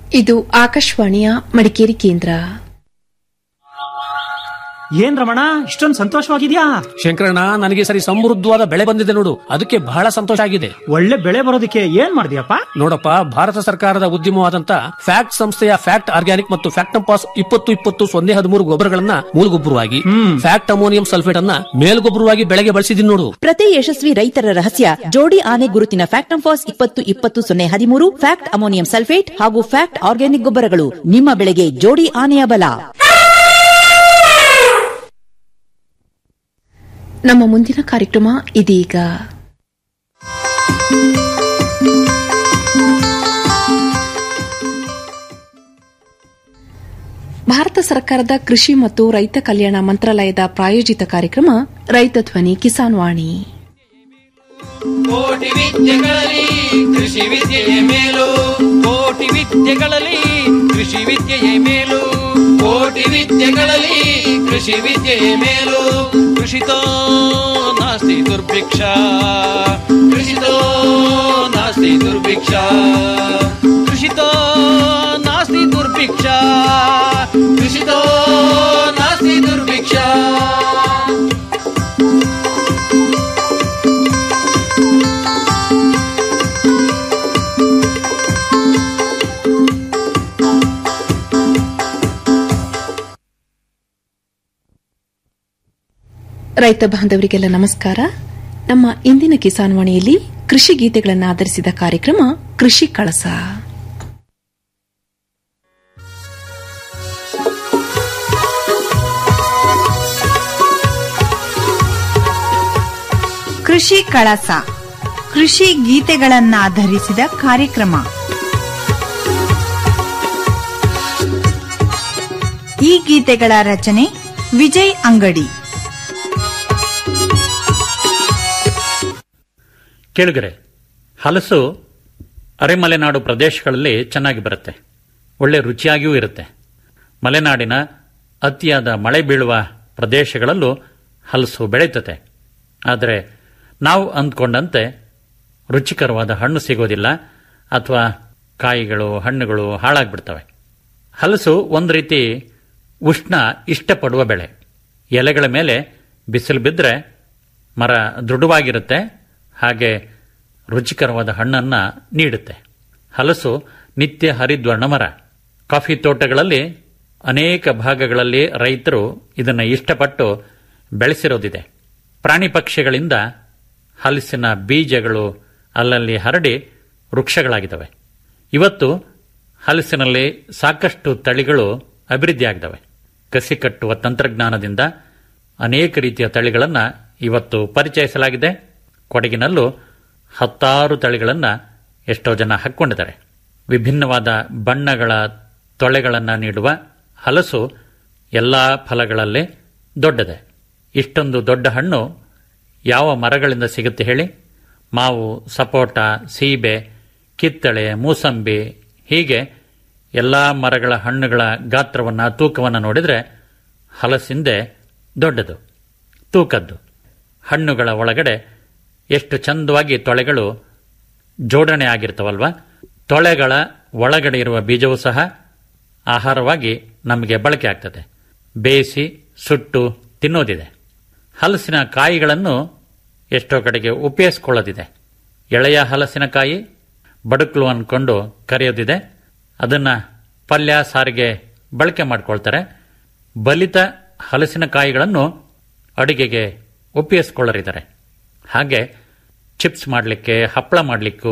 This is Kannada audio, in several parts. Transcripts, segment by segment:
ಇದು ಆಕಾಶವಾಣಿಯ ಮಡಿಕೇರಿ ಕೇಂದ್ರ ಏನ್ ರಮಣ ಇಷ್ಟೊಂದು ಸಂತೋಷವಾಗಿದ್ಯಾ ಶಂಕರಣ್ಣ ನನಗೆ ಸರಿ ಸಮೃದ್ಧವಾದ ಬೆಳೆ ಬಂದಿದೆ ನೋಡು ಅದಕ್ಕೆ ಬಹಳ ಸಂತೋಷ ಆಗಿದೆ ಒಳ್ಳೆ ಬೆಳೆ ಬರೋದಕ್ಕೆ ಏನ್ ಮಾಡಿದ್ಯಪ್ಪ ನೋಡಪ್ಪ ಭಾರತ ಸರ್ಕಾರದ ಉದ್ಯಮವಾದಂತ ಫ್ಯಾಕ್ಟ್ ಸಂಸ್ಥೆಯ ಫ್ಯಾಕ್ಟ್ ಆರ್ಗ್ಯಾನಿಕ್ ಮತ್ತು ಫ್ಯಾಕ್ಟಂಪಾಸ್ ಇಪ್ಪತ್ತು ಇಪ್ಪತ್ತು ಸೊನ್ನೆ ಹದಿಮೂರು ಗೊಬ್ಬರಗಳನ್ನ ಮೂಲಗೊಬ್ಬರವಾಗಿ ಫ್ಯಾಕ್ಟ್ ಅಮೋನಿಯಂ ಸಲ್ಫೇಟ್ ಅನ್ನ ಮೇಲ್ಗೊಬ್ಬರವಾಗಿ ಬೆಳೆಗೆ ಬಳಸಿದೀನಿ ನೋಡು ಪ್ರತಿ ಯಶಸ್ವಿ ರೈತರ ರಹಸ್ಯ ಜೋಡಿ ಆನೆ ಗುರುತಿನ ಫ್ಯಾಕ್ಟಂಫಾಸ್ ಇಪ್ಪತ್ತು ಇಪ್ಪತ್ತು ಸೊನ್ನೆ ಹದಿಮೂರು ಫ್ಯಾಕ್ಟ್ ಅಮೋನಿಯಂ ಸಲ್ಫೇಟ್ ಹಾಗೂ ಫ್ಯಾಕ್ಟ್ ಆರ್ಗ್ಯಾನಿಕ್ ಗೊಬ್ಬರಗಳು ನಿಮ್ಮ ಬೆಳೆಗೆ ಜೋಡಿ ಆನೆಯ ಬಲ ನಮ್ಮ ಮುಂದಿನ ಕಾರ್ಯಕ್ರಮ ಇದೀಗ ಭಾರತ ಸರ್ಕಾರದ ಕೃಷಿ ಮತ್ತು ರೈತ ಕಲ್ಯಾಣ ಮಂತ್ರಾಲಯದ ಪ್ರಾಯೋಜಿತ ಕಾರ್ಯಕ್ರಮ ರೈತ ಧ್ವನಿ ಕಿಸಾನ್ ವಾಣಿ ಕೋಟಿ ವಿದ್ಯೆಗಳಲ್ಲಿ ಕೃಷಿ ವಿದ್ಯೆಯೇ ಮೇಲು ಕೋಟಿ ವಿದ್ಯೆಗಳಲ್ಲಿ ಕೃಷಿ ವಿದ್ಯೆಯೇ ಮೇಲು ಕೋಟಿ ವಿದ್ಯೆಗಳಲ್ಲಿ ಕೃಷಿ ವಿದ್ಯೆಯೇ ಮೇಲು ಕೃಷಿತೋ ನಾಸ್ತಿ ದುರ್ಭಿಕ್ಷ ಕೃಷಿತೋ ನಾಸ್ತಿ ದುರ್ಭಿಕ್ಷ ಕೃಷಿತೋ ನಾಸ್ತಿ ದುರ್ಭಿಕ್ಷ ಕೃಷಿತೋ ನಾಸ್ತಿ ದುರ್ಭಿಕ್ಷ ರೈತ ಬಾಂಧವರಿಗೆಲ್ಲ ನಮಸ್ಕಾರ ನಮ್ಮ ಇಂದಿನ ಕಿಸಾನ್ ವಾಣಿಯಲ್ಲಿ ಕೃಷಿ ಗೀತೆಗಳನ್ನು ಆಧರಿಸಿದ ಕಾರ್ಯಕ್ರಮ ಕೃಷಿ ಕಳಸ ಕೃಷಿ ಕಳಸ ಕೃಷಿ ಗೀತೆಗಳನ್ನಾಧರಿಸಿದ ಕಾರ್ಯಕ್ರಮ ಈ ಗೀತೆಗಳ ರಚನೆ ವಿಜಯ್ ಅಂಗಡಿ ಕೇಳುಗರೆ ಹಲಸು ಅರೆಮಲೆನಾಡು ಪ್ರದೇಶಗಳಲ್ಲಿ ಚೆನ್ನಾಗಿ ಬರುತ್ತೆ ಒಳ್ಳೆ ರುಚಿಯಾಗಿಯೂ ಇರುತ್ತೆ ಮಲೆನಾಡಿನ ಅತಿಯಾದ ಮಳೆ ಬೀಳುವ ಪ್ರದೇಶಗಳಲ್ಲೂ ಹಲಸು ಬೆಳೆಯುತ್ತದೆ ಆದರೆ ನಾವು ಅಂದ್ಕೊಂಡಂತೆ ರುಚಿಕರವಾದ ಹಣ್ಣು ಸಿಗೋದಿಲ್ಲ ಅಥವಾ ಕಾಯಿಗಳು ಹಣ್ಣುಗಳು ಹಾಳಾಗ್ಬಿಡ್ತವೆ ಹಲಸು ಒಂದು ರೀತಿ ಉಷ್ಣ ಇಷ್ಟಪಡುವ ಬೆಳೆ ಎಲೆಗಳ ಮೇಲೆ ಬಿಸಿಲು ಬಿದ್ದರೆ ಮರ ದೃಢವಾಗಿರುತ್ತೆ ಹಾಗೆ ರುಚಿಕರವಾದ ಹಣ್ಣನ್ನು ನೀಡುತ್ತೆ ಹಲಸು ನಿತ್ಯ ಹರಿದ್ವರ್ಣ ಮರ ಕಾಫಿ ತೋಟಗಳಲ್ಲಿ ಅನೇಕ ಭಾಗಗಳಲ್ಲಿ ರೈತರು ಇದನ್ನು ಇಷ್ಟಪಟ್ಟು ಬೆಳೆಸಿರೋದಿದೆ ಪ್ರಾಣಿ ಪಕ್ಷಿಗಳಿಂದ ಹಲಸಿನ ಬೀಜಗಳು ಅಲ್ಲಲ್ಲಿ ಹರಡಿ ವೃಕ್ಷಗಳಾಗಿದ್ದಾವೆ ಇವತ್ತು ಹಲಸಿನಲ್ಲಿ ಸಾಕಷ್ಟು ತಳಿಗಳು ಅಭಿವೃದ್ಧಿಯಾಗಿದ್ದಾವೆ ಕಸಿ ಕಟ್ಟುವ ತಂತ್ರಜ್ಞಾನದಿಂದ ಅನೇಕ ರೀತಿಯ ತಳಿಗಳನ್ನು ಇವತ್ತು ಪರಿಚಯಿಸಲಾಗಿದೆ ಕೊಡಗಿನಲ್ಲೂ ಹತ್ತಾರು ತಳಿಗಳನ್ನು ಎಷ್ಟೋ ಜನ ಹಾಕ್ಕೊಂಡಿದ್ದಾರೆ ವಿಭಿನ್ನವಾದ ಬಣ್ಣಗಳ ತೊಳೆಗಳನ್ನು ನೀಡುವ ಹಲಸು ಎಲ್ಲ ಫಲಗಳಲ್ಲಿ ದೊಡ್ಡದೆ ಇಷ್ಟೊಂದು ದೊಡ್ಡ ಹಣ್ಣು ಯಾವ ಮರಗಳಿಂದ ಸಿಗುತ್ತೆ ಹೇಳಿ ಮಾವು ಸಪೋಟ ಸೀಬೆ ಕಿತ್ತಳೆ ಮೂಸಂಬಿ ಹೀಗೆ ಎಲ್ಲ ಮರಗಳ ಹಣ್ಣುಗಳ ಗಾತ್ರವನ್ನು ತೂಕವನ್ನು ನೋಡಿದರೆ ಹಲಸಿಂದೆ ದೊಡ್ಡದು ತೂಕದ್ದು ಹಣ್ಣುಗಳ ಒಳಗಡೆ ಎಷ್ಟು ಚಂದವಾಗಿ ತೊಳೆಗಳು ಜೋಡಣೆ ಆಗಿರ್ತವಲ್ವಾ ತೊಳೆಗಳ ಒಳಗಡೆ ಇರುವ ಬೀಜವೂ ಸಹ ಆಹಾರವಾಗಿ ನಮಗೆ ಬಳಕೆ ಆಗ್ತದೆ ಬೇಯಿಸಿ ಸುಟ್ಟು ತಿನ್ನೋದಿದೆ ಹಲಸಿನ ಕಾಯಿಗಳನ್ನು ಎಷ್ಟೋ ಕಡೆಗೆ ಉಪಯೋಗಿಸ್ಕೊಳ್ಳೋದಿದೆ ಎಳೆಯ ಹಲಸಿನಕಾಯಿ ಬಡುಕ್ಲು ಅಂದ್ಕೊಂಡು ಕರೆಯೋದಿದೆ ಅದನ್ನು ಪಲ್ಯ ಸಾರಿಗೆ ಬಳಕೆ ಮಾಡ್ಕೊಳ್ತಾರೆ ಬಲಿತ ಹಲಸಿನಕಾಯಿಗಳನ್ನು ಅಡಿಗೆಗೆ ಉಪಯೋಗಿಸ್ಕೊಳ್ಳರಿದ್ದಾರೆ ಹಾಗೆ ಚಿಪ್ಸ್ ಮಾಡಲಿಕ್ಕೆ ಹಪ್ಪಳ ಮಾಡಲಿಕ್ಕೂ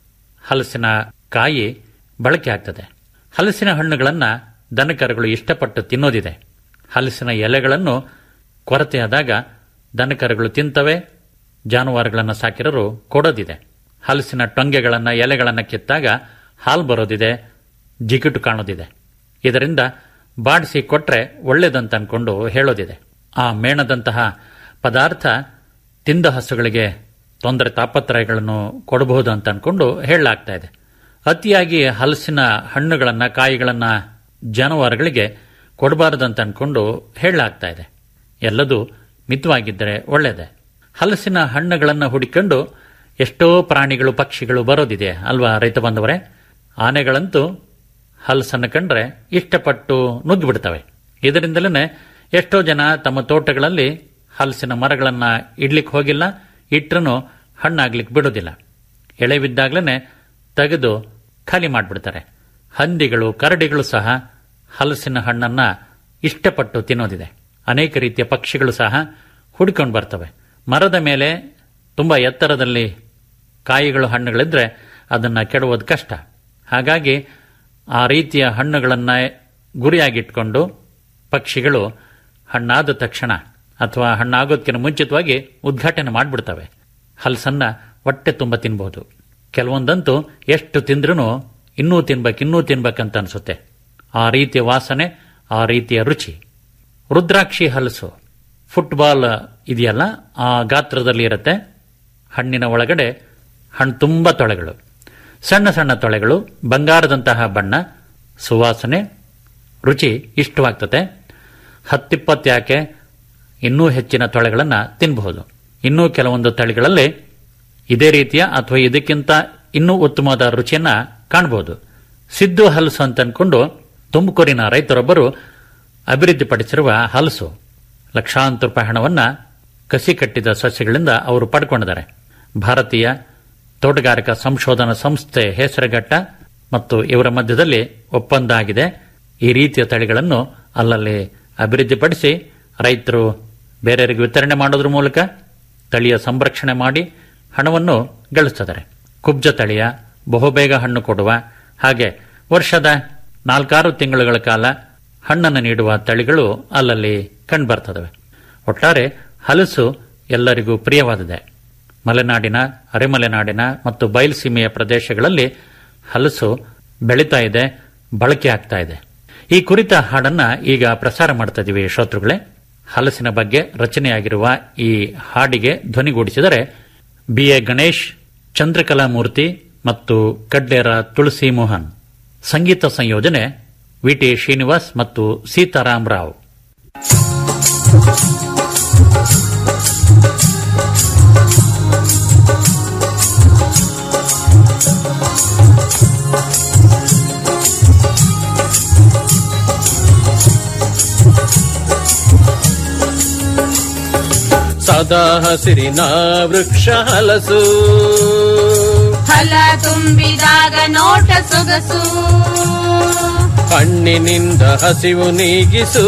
ಹಲಸಿನ ಕಾಯಿ ಬಳಕೆ ಆಗ್ತದೆ ಹಲಸಿನ ಹಣ್ಣುಗಳನ್ನು ದನಕರುಗಳು ಇಷ್ಟಪಟ್ಟು ತಿನ್ನೋದಿದೆ ಹಲಸಿನ ಎಲೆಗಳನ್ನು ಕೊರತೆಯಾದಾಗ ದನಕರುಗಳು ತಿಂತವೆ ಜಾನುವಾರುಗಳನ್ನು ಸಾಕಿರೋರು ಕೊಡೋದಿದೆ ಹಲಸಿನ ಟೊಂಗೆಗಳನ್ನು ಎಲೆಗಳನ್ನು ಕಿತ್ತಾಗ ಹಾಲು ಬರೋದಿದೆ ಜಿಗುಟು ಕಾಣೋದಿದೆ ಇದರಿಂದ ಬಾಡಿಸಿ ಕೊಟ್ರೆ ಒಳ್ಳೇದಂತ ಅನ್ಕೊಂಡು ಹೇಳೋದಿದೆ ಆ ಮೇಣದಂತಹ ಪದಾರ್ಥ ತಿಂದ ಹಸುಗಳಿಗೆ ತೊಂದರೆ ತಾಪತ್ರಯಗಳನ್ನು ಕೊಡಬಹುದು ಅಂತ ಅನ್ಕೊಂಡು ಹೇಳಲಾಗ್ತಾ ಇದೆ ಅತಿಯಾಗಿ ಹಲಸಿನ ಹಣ್ಣುಗಳನ್ನು ಕಾಯಿಗಳನ್ನು ಜಾನುವಾರುಗಳಿಗೆ ಕೊಡಬಾರದಂತ ಅನ್ಕೊಂಡು ಹೇಳಲಾಗ್ತಾ ಇದೆ ಎಲ್ಲದೂ ಮಿತವಾಗಿದ್ದರೆ ಒಳ್ಳೆಯದೇ ಹಲಸಿನ ಹಣ್ಣುಗಳನ್ನು ಹುಡಿಕೊಂಡು ಎಷ್ಟೋ ಪ್ರಾಣಿಗಳು ಪಕ್ಷಿಗಳು ಬರೋದಿದೆ ಅಲ್ವಾ ರೈತ ಬಂದವರೇ ಆನೆಗಳಂತೂ ಹಲಸನ್ನು ಕಂಡ್ರೆ ಇಷ್ಟಪಟ್ಟು ನುಗ್ಗಿ ಬಿಡ್ತವೆ ಇದರಿಂದಲೇ ಎಷ್ಟೋ ಜನ ತಮ್ಮ ತೋಟಗಳಲ್ಲಿ ಹಲಸಿನ ಮರಗಳನ್ನ ಇಡ್ಲಿಕ್ಕೆ ಹೋಗಿಲ್ಲ ಇಟ್ರೂ ಹಣ್ಣಾಗ್ಲಿಕ್ಕೆ ಬಿಡೋದಿಲ್ಲ ಎಳೆವಿದ್ದಾಗ್ಲೇ ತೆಗೆದು ಖಾಲಿ ಮಾಡಿಬಿಡ್ತಾರೆ ಹಂದಿಗಳು ಕರಡಿಗಳು ಸಹ ಹಲಸಿನ ಹಣ್ಣನ್ನ ಇಷ್ಟಪಟ್ಟು ತಿನ್ನೋದಿದೆ ಅನೇಕ ರೀತಿಯ ಪಕ್ಷಿಗಳು ಸಹ ಹುಡ್ಕೊಂಡು ಬರ್ತವೆ ಮರದ ಮೇಲೆ ತುಂಬಾ ಎತ್ತರದಲ್ಲಿ ಕಾಯಿಗಳು ಹಣ್ಣುಗಳಿದ್ರೆ ಅದನ್ನ ಕೆಡುವುದು ಕಷ್ಟ ಹಾಗಾಗಿ ಆ ರೀತಿಯ ಹಣ್ಣುಗಳನ್ನ ಗುರಿಯಾಗಿಟ್ಕೊಂಡು ಪಕ್ಷಿಗಳು ಹಣ್ಣಾದ ತಕ್ಷಣ ಅಥವಾ ಹಣ್ಣಾಗೋದಕ್ಕಿಂತ ಮುಂಚಿತವಾಗಿ ಉದ್ಘಾಟನೆ ಮಾಡಿಬಿಡ್ತವೆ ಹಲಸನ್ನ ಹೊಟ್ಟೆ ತುಂಬ ತಿನ್ಬಹುದು ಕೆಲವೊಂದಂತೂ ಎಷ್ಟು ತಿಂದ್ರೂ ಇನ್ನೂ ತಿನ್ಬೇಕು ಇನ್ನೂ ತಿನ್ಬೇಕಂತ ಅನ್ಸುತ್ತೆ ಆ ರೀತಿಯ ವಾಸನೆ ಆ ರೀತಿಯ ರುಚಿ ರುದ್ರಾಕ್ಷಿ ಹಲಸು ಫುಟ್ಬಾಲ್ ಇದೆಯಲ್ಲ ಆ ಗಾತ್ರದಲ್ಲಿ ಇರುತ್ತೆ ಹಣ್ಣಿನ ಒಳಗಡೆ ಹಣ್ಣು ತುಂಬ ತೊಳೆಗಳು ಸಣ್ಣ ಸಣ್ಣ ತೊಳೆಗಳು ಬಂಗಾರದಂತಹ ಬಣ್ಣ ಸುವಾಸನೆ ರುಚಿ ಇಷ್ಟವಾಗ್ತದೆ ಹತ್ತಿಪ್ಪತ್ತು ಯಾಕೆ ಇನ್ನೂ ಹೆಚ್ಚಿನ ತೊಳೆಗಳನ್ನು ತಿನ್ನಬಹುದು ಇನ್ನೂ ಕೆಲವೊಂದು ತಳಿಗಳಲ್ಲಿ ಇದೇ ರೀತಿಯ ಅಥವಾ ಇದಕ್ಕಿಂತ ಇನ್ನೂ ಉತ್ತಮವಾದ ರುಚಿಯನ್ನ ಕಾಣಬಹುದು ಸಿದ್ದು ಹಲಸು ಅಂತ ಅನ್ಕೊಂಡು ತುಮಕೂರಿನ ರೈತರೊಬ್ಬರು ಅಭಿವೃದ್ಧಿಪಡಿಸಿರುವ ಹಲಸು ಲಕ್ಷಾಂತರ ರೂಪಾಯಿ ಹಣವನ್ನ ಕಸಿ ಕಟ್ಟಿದ ಸಸ್ಯಗಳಿಂದ ಅವರು ಪಡ್ಕೊಂಡಿದ್ದಾರೆ ಭಾರತೀಯ ತೋಟಗಾರಿಕಾ ಸಂಶೋಧನಾ ಸಂಸ್ಥೆ ಹೆಸರುಘಟ್ಟ ಮತ್ತು ಇವರ ಮಧ್ಯದಲ್ಲಿ ಒಪ್ಪಂದ ಆಗಿದೆ ಈ ರೀತಿಯ ತಳಿಗಳನ್ನು ಅಲ್ಲಲ್ಲಿ ಅಭಿವೃದ್ಧಿಪಡಿಸಿ ರೈತರು ಬೇರೆಯವರಿಗೆ ವಿತರಣೆ ಮಾಡೋದ್ರ ಮೂಲಕ ತಳಿಯ ಸಂರಕ್ಷಣೆ ಮಾಡಿ ಹಣವನ್ನು ಗಳಿಸ್ತಿದ್ದಾರೆ ಕುಬ್ಜ ತಳಿಯ ಬಹುಬೇಗ ಹಣ್ಣು ಕೊಡುವ ಹಾಗೆ ವರ್ಷದ ನಾಲ್ಕಾರು ತಿಂಗಳುಗಳ ಕಾಲ ಹಣ್ಣನ್ನು ನೀಡುವ ತಳಿಗಳು ಅಲ್ಲಲ್ಲಿ ಕಂಡುಬರ್ತದವೆ ಒಟ್ಟಾರೆ ಹಲಸು ಎಲ್ಲರಿಗೂ ಪ್ರಿಯವಾದಿದೆ ಮಲೆನಾಡಿನ ಅರೆಮಲೆನಾಡಿನ ಮತ್ತು ಬಯಲುಸೀಮೆಯ ಪ್ರದೇಶಗಳಲ್ಲಿ ಹಲಸು ಬೆಳೀತಾ ಇದೆ ಬಳಕೆ ಆಗ್ತಾ ಇದೆ ಈ ಕುರಿತ ಹಾಡನ್ನ ಈಗ ಪ್ರಸಾರ ಮಾಡ್ತಾ ಇದೀವಿ ಶ್ರೋತೃಗಳೇ ಹಲಸಿನ ಬಗ್ಗೆ ರಚನೆಯಾಗಿರುವ ಈ ಹಾಡಿಗೆ ಧ್ವನಿಗೂಡಿಸಿದರೆ ಬಿ ಎ ಗಣೇಶ್ ಚಂದ್ರಕಲಾ ಮೂರ್ತಿ ಮತ್ತು ಕಡ್ಲೇರ ತುಳಸಿ ಮೋಹನ್ ಸಂಗೀತ ಸಂಯೋಜನೆ ವಿಟಿ ಶ್ರೀನಿವಾಸ್ ಮತ್ತು ಸೀತಾರಾಮ್ ರಾವ್ ಸದಾ ಹಸಿರಿನ ವೃಕ್ಷ ಹಲಸು ಫಲ ತುಂಬಿದಾಗ ನೋಟ ಸೊಗಸು ಹಣ್ಣಿನಿಂದ ಹಸಿವು ನೀಗಿಸು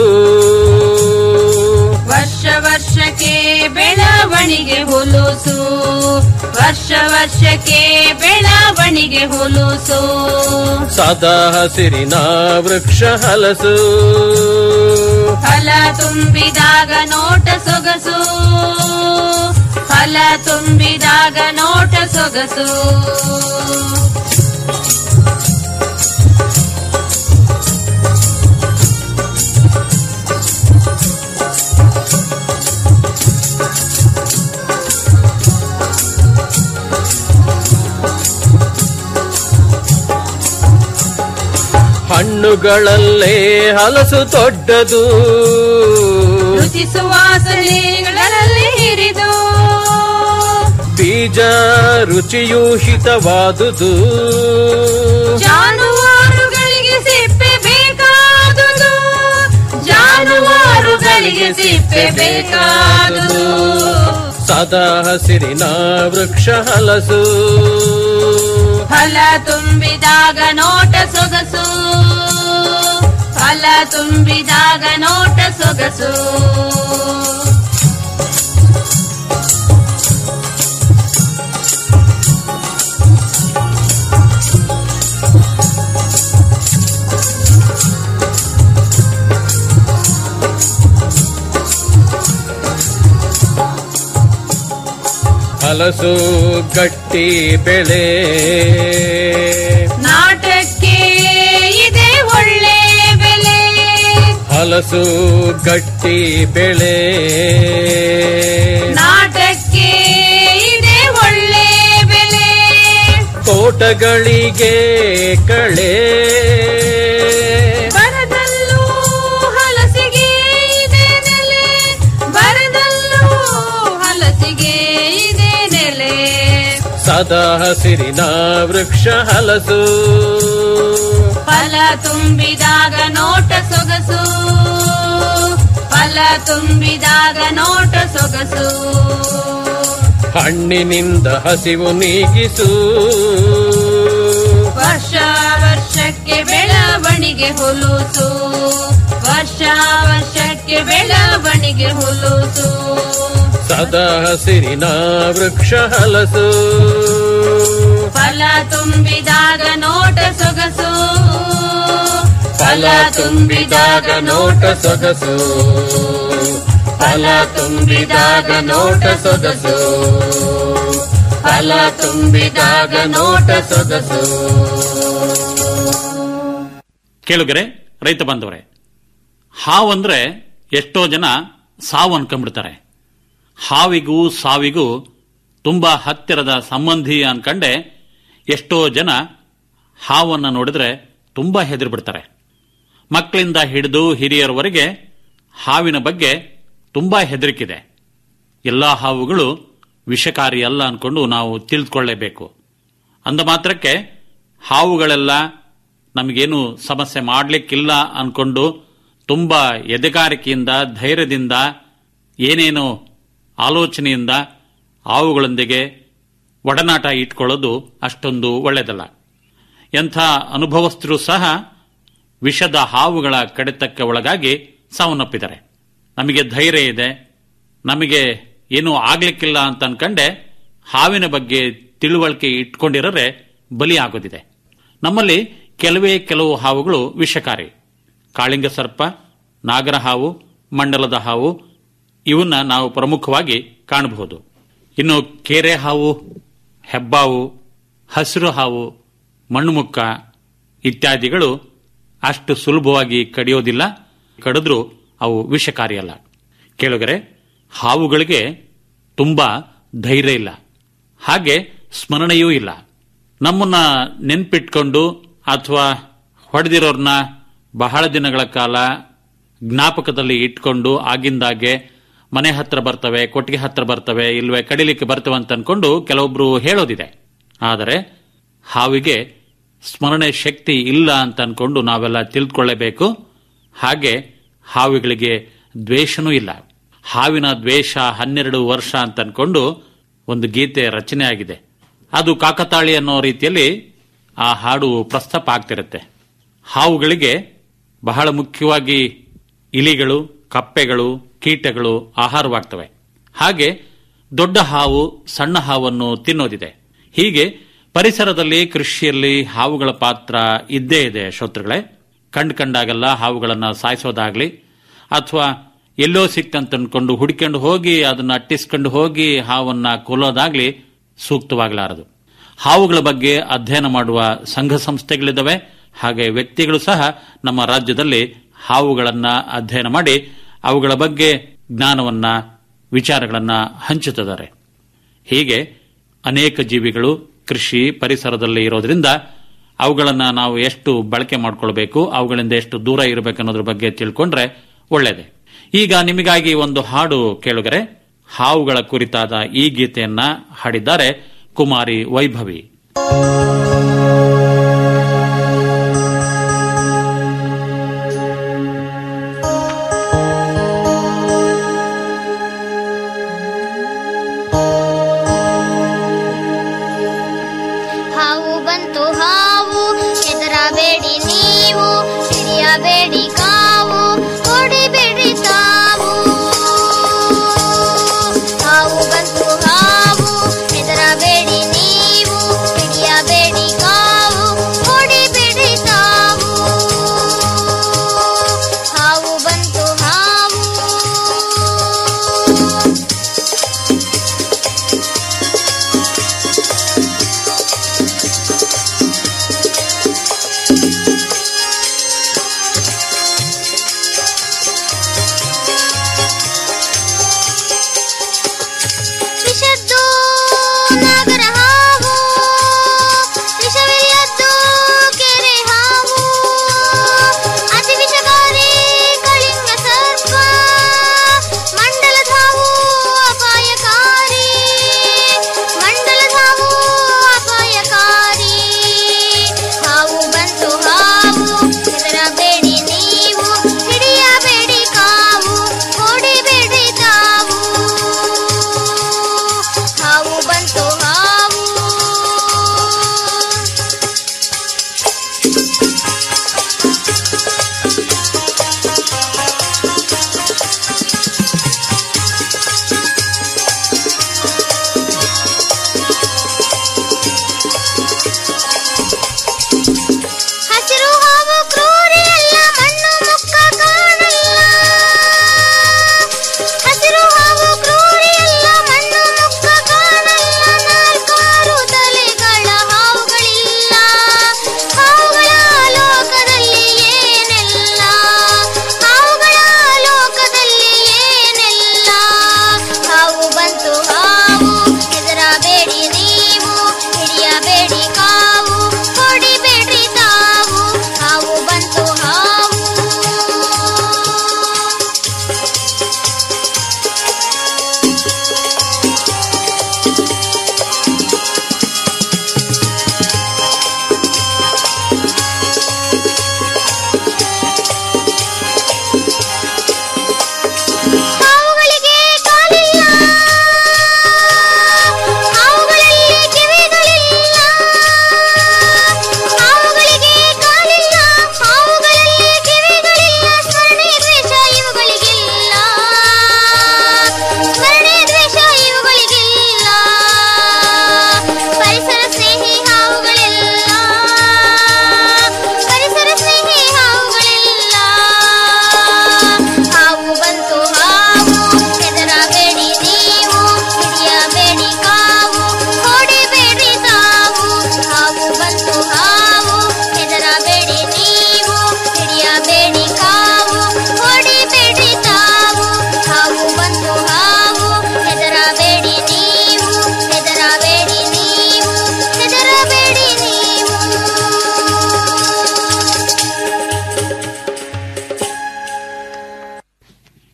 ವರ್ಷ ವರ್ಷಕ್ಕೆ ಬೆಳವಣಿಗೆ ಹುಲುಸು ವರ್ಷ ವರ್ಷಕ್ಕೆ ಬೆಳವಣಿಗೆ ಹುಲುಸು ಸದಾ ಹಸಿರಿನ ವೃಕ್ಷ ಹಲಸು ಫಲ ತುಂಬಿದಾಗ ನೋಟ ಸೊಗಸು ಫಲ ತುಂಬಿದಾಗ ನೋಟ ಸೊಗಸು ಹಣ್ಣುಗಳಲ್ಲೇ ಹಲಸು ದೊಡ್ಡದು ರುಚಿ ಸುವಾಸನೆಗಳಲ್ಲಿ ಹಿರಿದು ಬೀಜ ರುಚಿಯೂ ಹಿತವಾದುದು ಜಾನುವಾರುಗಳಿಗೆ ಸಿಪ್ಪೆ ಬೇಕಾದುದು ಜಾನುವಾರುಗಳಿಗೆ ಸಿಪ್ಪೆ ಬೇಕಾದುದು ಸದಾ ಹಸಿರಿನ ವೃಕ್ಷ ಹಲಸು ಫಲ ತುಂಬಿದಾಗ ನೋಟ ಸೊಗಸು ಫಲ ತುಂಬಿದಾಗ ನೋಟ ಸೊಗಸು ಹಲಸು ಗಟ್ಟಿ ಬೆಳೆ ನಾಟಕ್ಕೆ ಇದೆ ಒಳ್ಳೆ ಬೆಲೆ ಹಲಸು ಗಟ್ಟಿ ಬೆಳೆ ನಾಟಕ್ಕೆ ಇದೆ ಒಳ್ಳೆ ಬೆಲೆ ತೋಟಗಳಿಗೆ ಕಳೆ ಬರದಲ್ಲೂ ಹಲಸಿಗೆ ಇದೆ ನೆಲೆ ಬರದಲ್ಲೂ ಹಲಸಿಗೆ ಇದೆ ನೆಲೆ ಸದಾ ಹಸಿರಿನ ವೃಕ್ಷ ಹಲಸು ಫಲ ತುಂಬಿದಾಗ ನೋಟ ಸೊಗಸು ಫಲ ತುಂಬಿದಾಗ ನೋಟ ಸೊಗಸು ಹಣ್ಣಿನಿಂದ ಹಸಿವು ನೀಗಿಸು ವರ್ಷ ವರ್ಷಕ್ಕೆ ಬೆಳವಣಿಗೆ ಹುಲುಸು ವರ್ಷ ವರ್ಷಕ್ಕೆ ಬೆಳವಣಿಗೆ ಹುಲುಸು ಸದಾ ಹಸಿರಿನ ವೃಕ್ಷ ಹಲಸು ಫಲ ತುಂಬಿದಾಗ ನೋಟ ಸೊಗಸು ಫಲ ತುಂಬಿದಾಗ ನೋಟ ಸೊಗಸು ಫಲ ತುಂಬಿದಾಗ ನೋಟ ಸೊಗಸು ಫಲ ತುಂಬಿದಾಗ ನೋಟ ಸೊಗಸು ಕೇಳುಗರೆ ರೈತ ಬಾಂಧವರೇ ಹಾವಂದ್ರೆ ಎಷ್ಟೋ ಜನ ಸಾವು ಅನ್ಕೊಂಡ್ಬಿಡ್ತಾರೆ ಹಾವಿಗೂ ಸಾವಿಗೂ ತುಂಬಾ ಹತ್ತಿರದ ಸಂಬಂಧಿ ಅನ್ಕಂಡೆ ಎಷ್ಟೋ ಜನ ಹಾವನ್ನು ನೋಡಿದ್ರೆ ತುಂಬಾ ಹೆದರ್ಬಿಡ್ತಾರೆ ಮಕ್ಕಳಿಂದ ಹಿಡಿದು ಹಿರಿಯರವರೆಗೆ ಹಾವಿನ ಬಗ್ಗೆ ತುಂಬಾ ಹೆದರಿಕಿದೆ ಎಲ್ಲ ಹಾವುಗಳು ವಿಷಕಾರಿ ಅಲ್ಲ ಅನ್ಕೊಂಡು ನಾವು ತಿಳಿದುಕೊಳ್ಳೇಬೇಕು ಅಂದ ಮಾತ್ರಕ್ಕೆ ಹಾವುಗಳೆಲ್ಲ ನಮಗೇನು ಸಮಸ್ಯೆ ಮಾಡಲಿಕ್ಕಿಲ್ಲ ಅನ್ಕೊಂಡು ತುಂಬಾ ಎದೆಗಾರಿಕೆಯಿಂದ ಧೈರ್ಯದಿಂದ ಏನೇನೋ ಆಲೋಚನೆಯಿಂದ ಹಾವುಗಳೊಂದಿಗೆ ಒಡನಾಟ ಇಟ್ಕೊಳ್ಳೋದು ಅಷ್ಟೊಂದು ಒಳ್ಳೆಯದಲ್ಲ ಎಂಥ ಅನುಭವಸ್ಥರು ಸಹ ವಿಷದ ಹಾವುಗಳ ಕಡಿತಕ್ಕೆ ಒಳಗಾಗಿ ಸಾವನ್ನಪ್ಪಿದ್ದಾರೆ ನಮಗೆ ಧೈರ್ಯ ಇದೆ ನಮಗೆ ಏನೂ ಆಗ್ಲಿಕ್ಕಿಲ್ಲ ಅಂತ ಅನ್ಕಂಡೆ ಹಾವಿನ ಬಗ್ಗೆ ತಿಳುವಳಿಕೆ ಇಟ್ಕೊಂಡಿರರೆ ಬಲಿ ಆಗೋದಿದೆ ನಮ್ಮಲ್ಲಿ ಕೆಲವೇ ಕೆಲವು ಹಾವುಗಳು ವಿಷಕಾರಿ ಕಾಳಿಂಗ ಸರ್ಪ ನಾಗರ ಹಾವು ಮಂಡಲದ ಹಾವು ಇವನ್ನ ನಾವು ಪ್ರಮುಖವಾಗಿ ಕಾಣಬಹುದು ಇನ್ನು ಕೇರೆ ಹಾವು ಹೆಬ್ಬಾವು ಹಸಿರು ಹಾವು ಮಣ್ಣುಮುಕ್ಕ ಇತ್ಯಾದಿಗಳು ಅಷ್ಟು ಸುಲಭವಾಗಿ ಕಡಿಯೋದಿಲ್ಲ ಕಡಿದ್ರೂ ಅವು ವಿಷಕಾರಿಯಲ್ಲ ಕೇಳುಗರೆ ಹಾವುಗಳಿಗೆ ತುಂಬಾ ಧೈರ್ಯ ಇಲ್ಲ ಹಾಗೆ ಸ್ಮರಣೆಯೂ ಇಲ್ಲ ನಮ್ಮನ್ನ ನೆನ್ಪಿಟ್ಕೊಂಡು ಅಥವಾ ಹೊಡೆದಿರೋರ್ನ ಬಹಳ ದಿನಗಳ ಕಾಲ ಜ್ಞಾಪಕದಲ್ಲಿ ಇಟ್ಕೊಂಡು ಆಗಿಂದಾಗೆ ಮನೆ ಹತ್ರ ಬರ್ತವೆ ಕೊಟ್ಟಿಗೆ ಹತ್ರ ಬರ್ತವೆ ಇಲ್ವೇ ಕಡಿಲಿಕ್ಕೆ ಬರ್ತವೆ ಅಂತ ಅನ್ಕೊಂಡು ಕೆಲವೊಬ್ರು ಹೇಳೋದಿದೆ ಆದರೆ ಹಾವಿಗೆ ಸ್ಮರಣೆ ಶಕ್ತಿ ಇಲ್ಲ ಅಂತ ಅನ್ಕೊಂಡು ನಾವೆಲ್ಲ ತಿಳ್ಕೊಳ್ಳೇಬೇಕು ಹಾಗೆ ಹಾವುಗಳಿಗೆ ದ್ವೇಷನೂ ಇಲ್ಲ ಹಾವಿನ ದ್ವೇಷ ಹನ್ನೆರಡು ವರ್ಷ ಅಂತ ಅನ್ಕೊಂಡು ಒಂದು ಗೀತೆ ರಚನೆ ಆಗಿದೆ ಅದು ಕಾಕತಾಳಿ ಅನ್ನೋ ರೀತಿಯಲ್ಲಿ ಆ ಹಾಡು ಪ್ರಸ್ತಾಪ ಆಗ್ತಿರುತ್ತೆ ಹಾವುಗಳಿಗೆ ಬಹಳ ಮುಖ್ಯವಾಗಿ ಇಲಿಗಳು ಕಪ್ಪೆಗಳು ಕೀಟಗಳು ಆಹಾರವಾಗ್ತವೆ ಹಾಗೆ ದೊಡ್ಡ ಹಾವು ಸಣ್ಣ ಹಾವನ್ನು ತಿನ್ನೋದಿದೆ ಹೀಗೆ ಪರಿಸರದಲ್ಲಿ ಕೃಷಿಯಲ್ಲಿ ಹಾವುಗಳ ಪಾತ್ರ ಇದ್ದೇ ಇದೆ ಶ್ರೋತೃಗಳೇ ಕಂಡು ಕಂಡಾಗೆಲ್ಲ ಹಾವುಗಳನ್ನು ಸಾಯಿಸೋದಾಗ್ಲಿ ಅಥವಾ ಎಲ್ಲೋ ಸಿಕ್ತಂತ ಅನ್ಕೊಂಡು ಹುಡ್ಕೊಂಡು ಹೋಗಿ ಅದನ್ನ ಅಟ್ಟಿಸ್ಕೊಂಡು ಹೋಗಿ ಹಾವನ್ನ ಕೊಲ್ಲೋದಾಗ್ಲಿ ಸೂಕ್ತವಾಗಲಾರದು ಹಾವುಗಳ ಬಗ್ಗೆ ಅಧ್ಯಯನ ಮಾಡುವ ಸಂಘ ಸಂಸ್ಥೆಗಳಿದ್ದಾವೆ ಹಾಗೆ ವ್ಯಕ್ತಿಗಳು ಸಹ ನಮ್ಮ ರಾಜ್ಯದಲ್ಲಿ ಹಾವುಗಳನ್ನ ಅಧ್ಯಯನ ಮಾಡಿ ಅವುಗಳ ಬಗ್ಗೆ ಜ್ಞಾನವನ್ನ ವಿಚಾರಗಳನ್ನ ಹಂಚುತ್ತಿದ್ದಾರೆ ಹೀಗೆ ಅನೇಕ ಜೀವಿಗಳು ಕೃಷಿ ಪರಿಸರದಲ್ಲಿ ಇರೋದ್ರಿಂದ ಅವುಗಳನ್ನ ನಾವು ಎಷ್ಟು ಬಳಕೆ ಮಾಡ್ಕೊಳ್ಬೇಕು ಅವುಗಳಿಂದ ಎಷ್ಟು ದೂರ ಇರಬೇಕು ಅನ್ನೋದ್ರ ಬಗ್ಗೆ ತಿಳ್ಕೊಂಡ್ರೆ ಒಳ್ಳೇದೆ ಈಗ ನಿಮಗಾಗಿ ಒಂದು ಹಾಡು ಕೇಳುಗರೆ ಹಾವುಗಳ ಕುರಿತಾದ ಈ ಗೀತೆಯನ್ನ ಹಾಡಿದ್ದಾರೆ ಕುಮಾರಿ ವೈಭವಿ ಹಾವು ಬಂತು ಹಾವು ಹೆದರಬೇಡಿ ನೀವು ಹಿಡಿಯಬೇಡಿ ಕಾವು ಹೊಡಿಬೇಡಿ ತಾವು ಹಾವು ಬಂತು ಹಾವು ಹೆದರಬೇಡಿ ನೀವು ಹಿಡಿಯಬೇಡಿ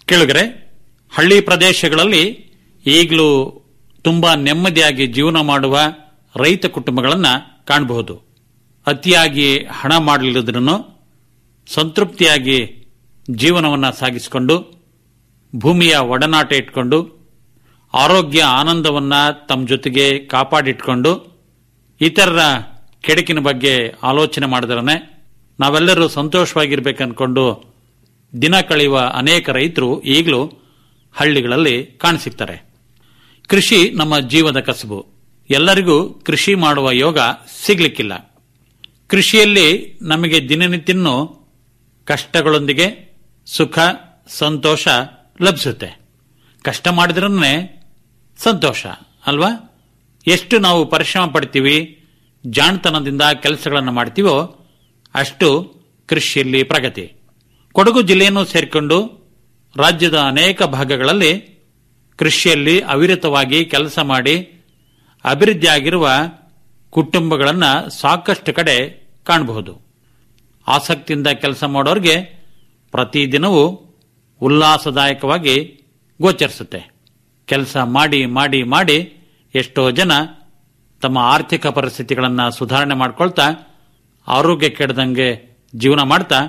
ಕೇಳಿದ್ರೆ ಹಳ್ಳಿ ಪ್ರದೇಶಗಳಲ್ಲಿ ಈಗಲೂ ತುಂಬಾ ನೆಮ್ಮದಿಯಾಗಿ ಜೀವನ ಮಾಡುವ ರೈತ ಕುಟುಂಬಗಳನ್ನ ಕಾಣಬಹುದು ಅತಿಯಾಗಿ ಹಣ ಮಾಡಲಿಲ್ಲದ್ರೂ ಸಂತೃಪ್ತಿಯಾಗಿ ಜೀವನವನ್ನ ಸಾಗಿಸಿಕೊಂಡು ಭೂಮಿಯ ಒಡನಾಟ ಇಟ್ಕೊಂಡು ಆರೋಗ್ಯ ಆನಂದವನ್ನ ತಮ್ಮ ಜೊತೆಗೆ ಕಾಪಾಡಿಟ್ಕೊಂಡು ಇತರರ ಕೆಡಕಿನ ಬಗ್ಗೆ ಆಲೋಚನೆ ಮಾಡಿದ್ರೆ ನಾವೆಲ್ಲರೂ ಸಂತೋಷವಾಗಿರ್ಬೇಕನ್ಕೊಂಡು ದಿನ ಕಳೆಯುವ ಅನೇಕ ರೈತರು ಈಗಲೂ ಹಳ್ಳಿಗಳಲ್ಲಿ ಕಾಣಸಿಗ್ತಾರೆ ಕೃಷಿ ನಮ್ಮ ಜೀವದ ಕಸಬು ಎಲ್ಲರಿಗೂ ಕೃಷಿ ಮಾಡುವ ಯೋಗ ಸಿಗ್ಲಿಕ್ಕಿಲ್ಲ ಕೃಷಿಯಲ್ಲಿ ನಮಗೆ ದಿನನಿತ್ಯನೂ ಕಷ್ಟಗಳೊಂದಿಗೆ ಸುಖ ಸಂತೋಷ ಲಭಿಸುತ್ತೆ ಕಷ್ಟ ಮಾಡಿದ್ರೇ ಸಂತೋಷ ಅಲ್ವಾ ಎಷ್ಟು ನಾವು ಪರಿಶ್ರಮ ಪಡ್ತೀವಿ ಜಾಣತನದಿಂದ ಕೆಲಸಗಳನ್ನು ಮಾಡ್ತೀವೋ ಅಷ್ಟು ಕೃಷಿಯಲ್ಲಿ ಪ್ರಗತಿ ಕೊಡಗು ಜಿಲ್ಲೆಯನ್ನು ಸೇರಿಕೊಂಡು ರಾಜ್ಯದ ಅನೇಕ ಭಾಗಗಳಲ್ಲಿ ಕೃಷಿಯಲ್ಲಿ ಅವಿರತವಾಗಿ ಕೆಲಸ ಮಾಡಿ ಅಭಿವೃದ್ಧಿಯಾಗಿರುವ ಕುಟುಂಬಗಳನ್ನು ಸಾಕಷ್ಟು ಕಡೆ ಕಾಣಬಹುದು ಆಸಕ್ತಿಯಿಂದ ಕೆಲಸ ಮಾಡೋರಿಗೆ ಪ್ರತಿದಿನವೂ ಉಲ್ಲಾಸದಾಯಕವಾಗಿ ಗೋಚರಿಸುತ್ತೆ ಕೆಲಸ ಮಾಡಿ ಮಾಡಿ ಮಾಡಿ ಎಷ್ಟೋ ಜನ ತಮ್ಮ ಆರ್ಥಿಕ ಪರಿಸ್ಥಿತಿಗಳನ್ನು ಸುಧಾರಣೆ ಮಾಡ್ಕೊಳ್ತಾ ಆರೋಗ್ಯ ಕೆಡದಂಗೆ ಜೀವನ ಮಾಡ್ತಾ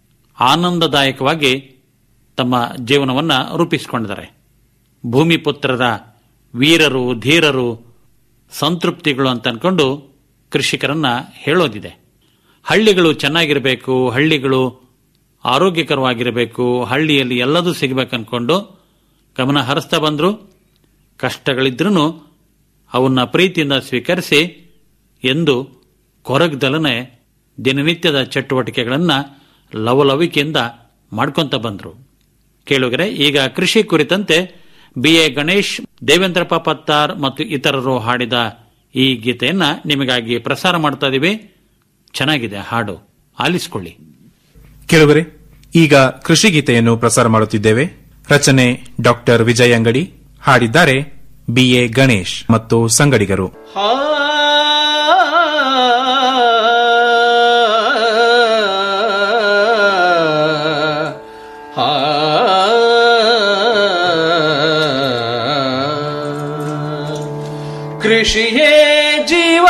ಆನಂದದಾಯಕವಾಗಿ ತಮ್ಮ ಜೀವನವನ್ನು ರೂಪಿಸಿಕೊಂಡಿದ್ದಾರೆ ಭೂಮಿಪುತ್ರರ ವೀರರು ಧೀರರು ಸಂತೃಪ್ತಿಗಳು ಅಂತ ಅನ್ಕೊಂಡು ಕೃಷಿಕರನ್ನ ಹೇಳೋದಿದೆ ಹಳ್ಳಿಗಳು ಚೆನ್ನಾಗಿರಬೇಕು ಹಳ್ಳಿಗಳು ಆರೋಗ್ಯಕರವಾಗಿರಬೇಕು ಹಳ್ಳಿಯಲ್ಲಿ ಎಲ್ಲದೂ ಸಿಗಬೇಕನ್ಕೊಂಡು ಗಮನ ಹರಿಸ್ತಾ ಬಂದ್ರು ಕಷ್ಟಗಳಿದ್ರೂ ಅವನ್ನ ಪ್ರೀತಿಯಿಂದ ಸ್ವೀಕರಿಸಿ ಎಂದು ಕೊರಗ್ದಲನೆ ದಿನನಿತ್ಯದ ಚಟುವಟಿಕೆಗಳನ್ನು ಲವಲವಿಕೆಯಿಂದ ಮಾಡ್ಕೊಂತ ಬಂದ್ರು ಕೇಳುಗರೆ ಈಗ ಕೃಷಿ ಕುರಿತಂತೆ ಬಿ ಎ ಗಣೇಶ್ ದೇವೇಂದ್ರಪ್ಪ ಪತ್ತಾರ್ ಮತ್ತು ಇತರರು ಹಾಡಿದ ಈ ಗೀತೆಯನ್ನ ನಿಮಗಾಗಿ ಪ್ರಸಾರ ಮಾಡ್ತಾ ಇದೀವಿ ಚೆನ್ನಾಗಿದೆ ಹಾಡು ಆಲಿಸಿಕೊಳ್ಳಿ ಕೇಳುವರೆ ಈಗ ಕೃಷಿ ಗೀತೆಯನ್ನು ಪ್ರಸಾರ ಮಾಡುತ್ತಿದ್ದೇವೆ ರಚನೆ ಡಾಕ್ಟರ್ ವಿಜಯ್ ಅಂಗಡಿ ಹಾಡಿದ್ದಾರೆ ಬಿಎ ಗಣೇಶ್ ಮತ್ತು ಸಂಗಡಿಗರು ಕೃಷಿಯೇ ಜೀವ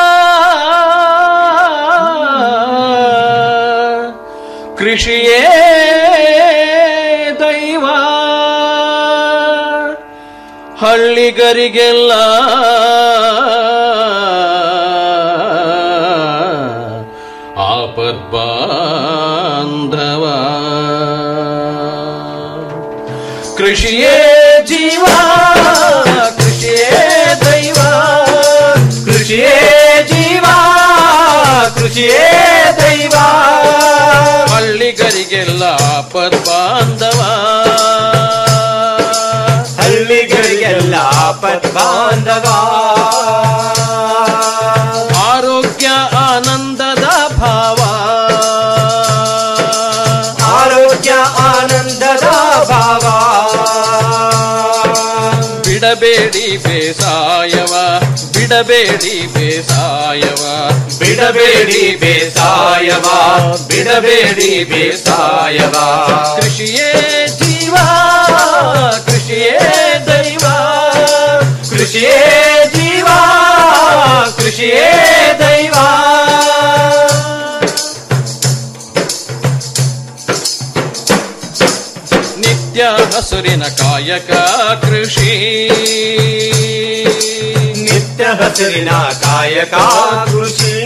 ಕೃಷಿಯೇ ದೈವ ಹಳ್ಳಿಗರಿಗೆಲ್ಲ ಆಪದ್ಬಾಂಧವ ಕೃಷಿಯೇ ಜೀವ ಕೃಷಿಯೇ ದೈವ ಕೃಷಿಯೇ ಜೀವ ಕೃಷಿಯೇ ದೈವ ಹಳ್ಳಿಗರಿಗೆಲ್ಲ ಆಪದ್ಬಾಂಧವ ಹಳ್ಳಿಗರಿಗೆಲ್ಲ ಬಾಂಧವ ಆರೋಗ್ಯ ಆನಂದದ ಭಾವ ಆರೋಗ್ಯ ಆನಂದದ ಭಾವ ಬಿಡಬೇಡಿ ಬೇಸಾಯವ ಬಿಡಬೇಡಿ ಬೇಸಾಯವ ಬಿಡಬೇಡಿ ಬೇಸಾಯವ ಬಿಡಬೇಡಿ ಬೇಸಾಯವ ಕೃಷಿಯೇ ಜೀವ ಕೃಷಿಯೇ ದೈವ ಕೃಷಿಯೇ ಜೀವ ಕೃಷಿಯೇ ದೈವ ನಿತ್ಯ ಹಸುರಿನ ಕಾಯಕ ಕೃಷಿ ನಿತ್ಯ ಹಸಿರಿನ ಕಾಯಕ ಕೃಷಿ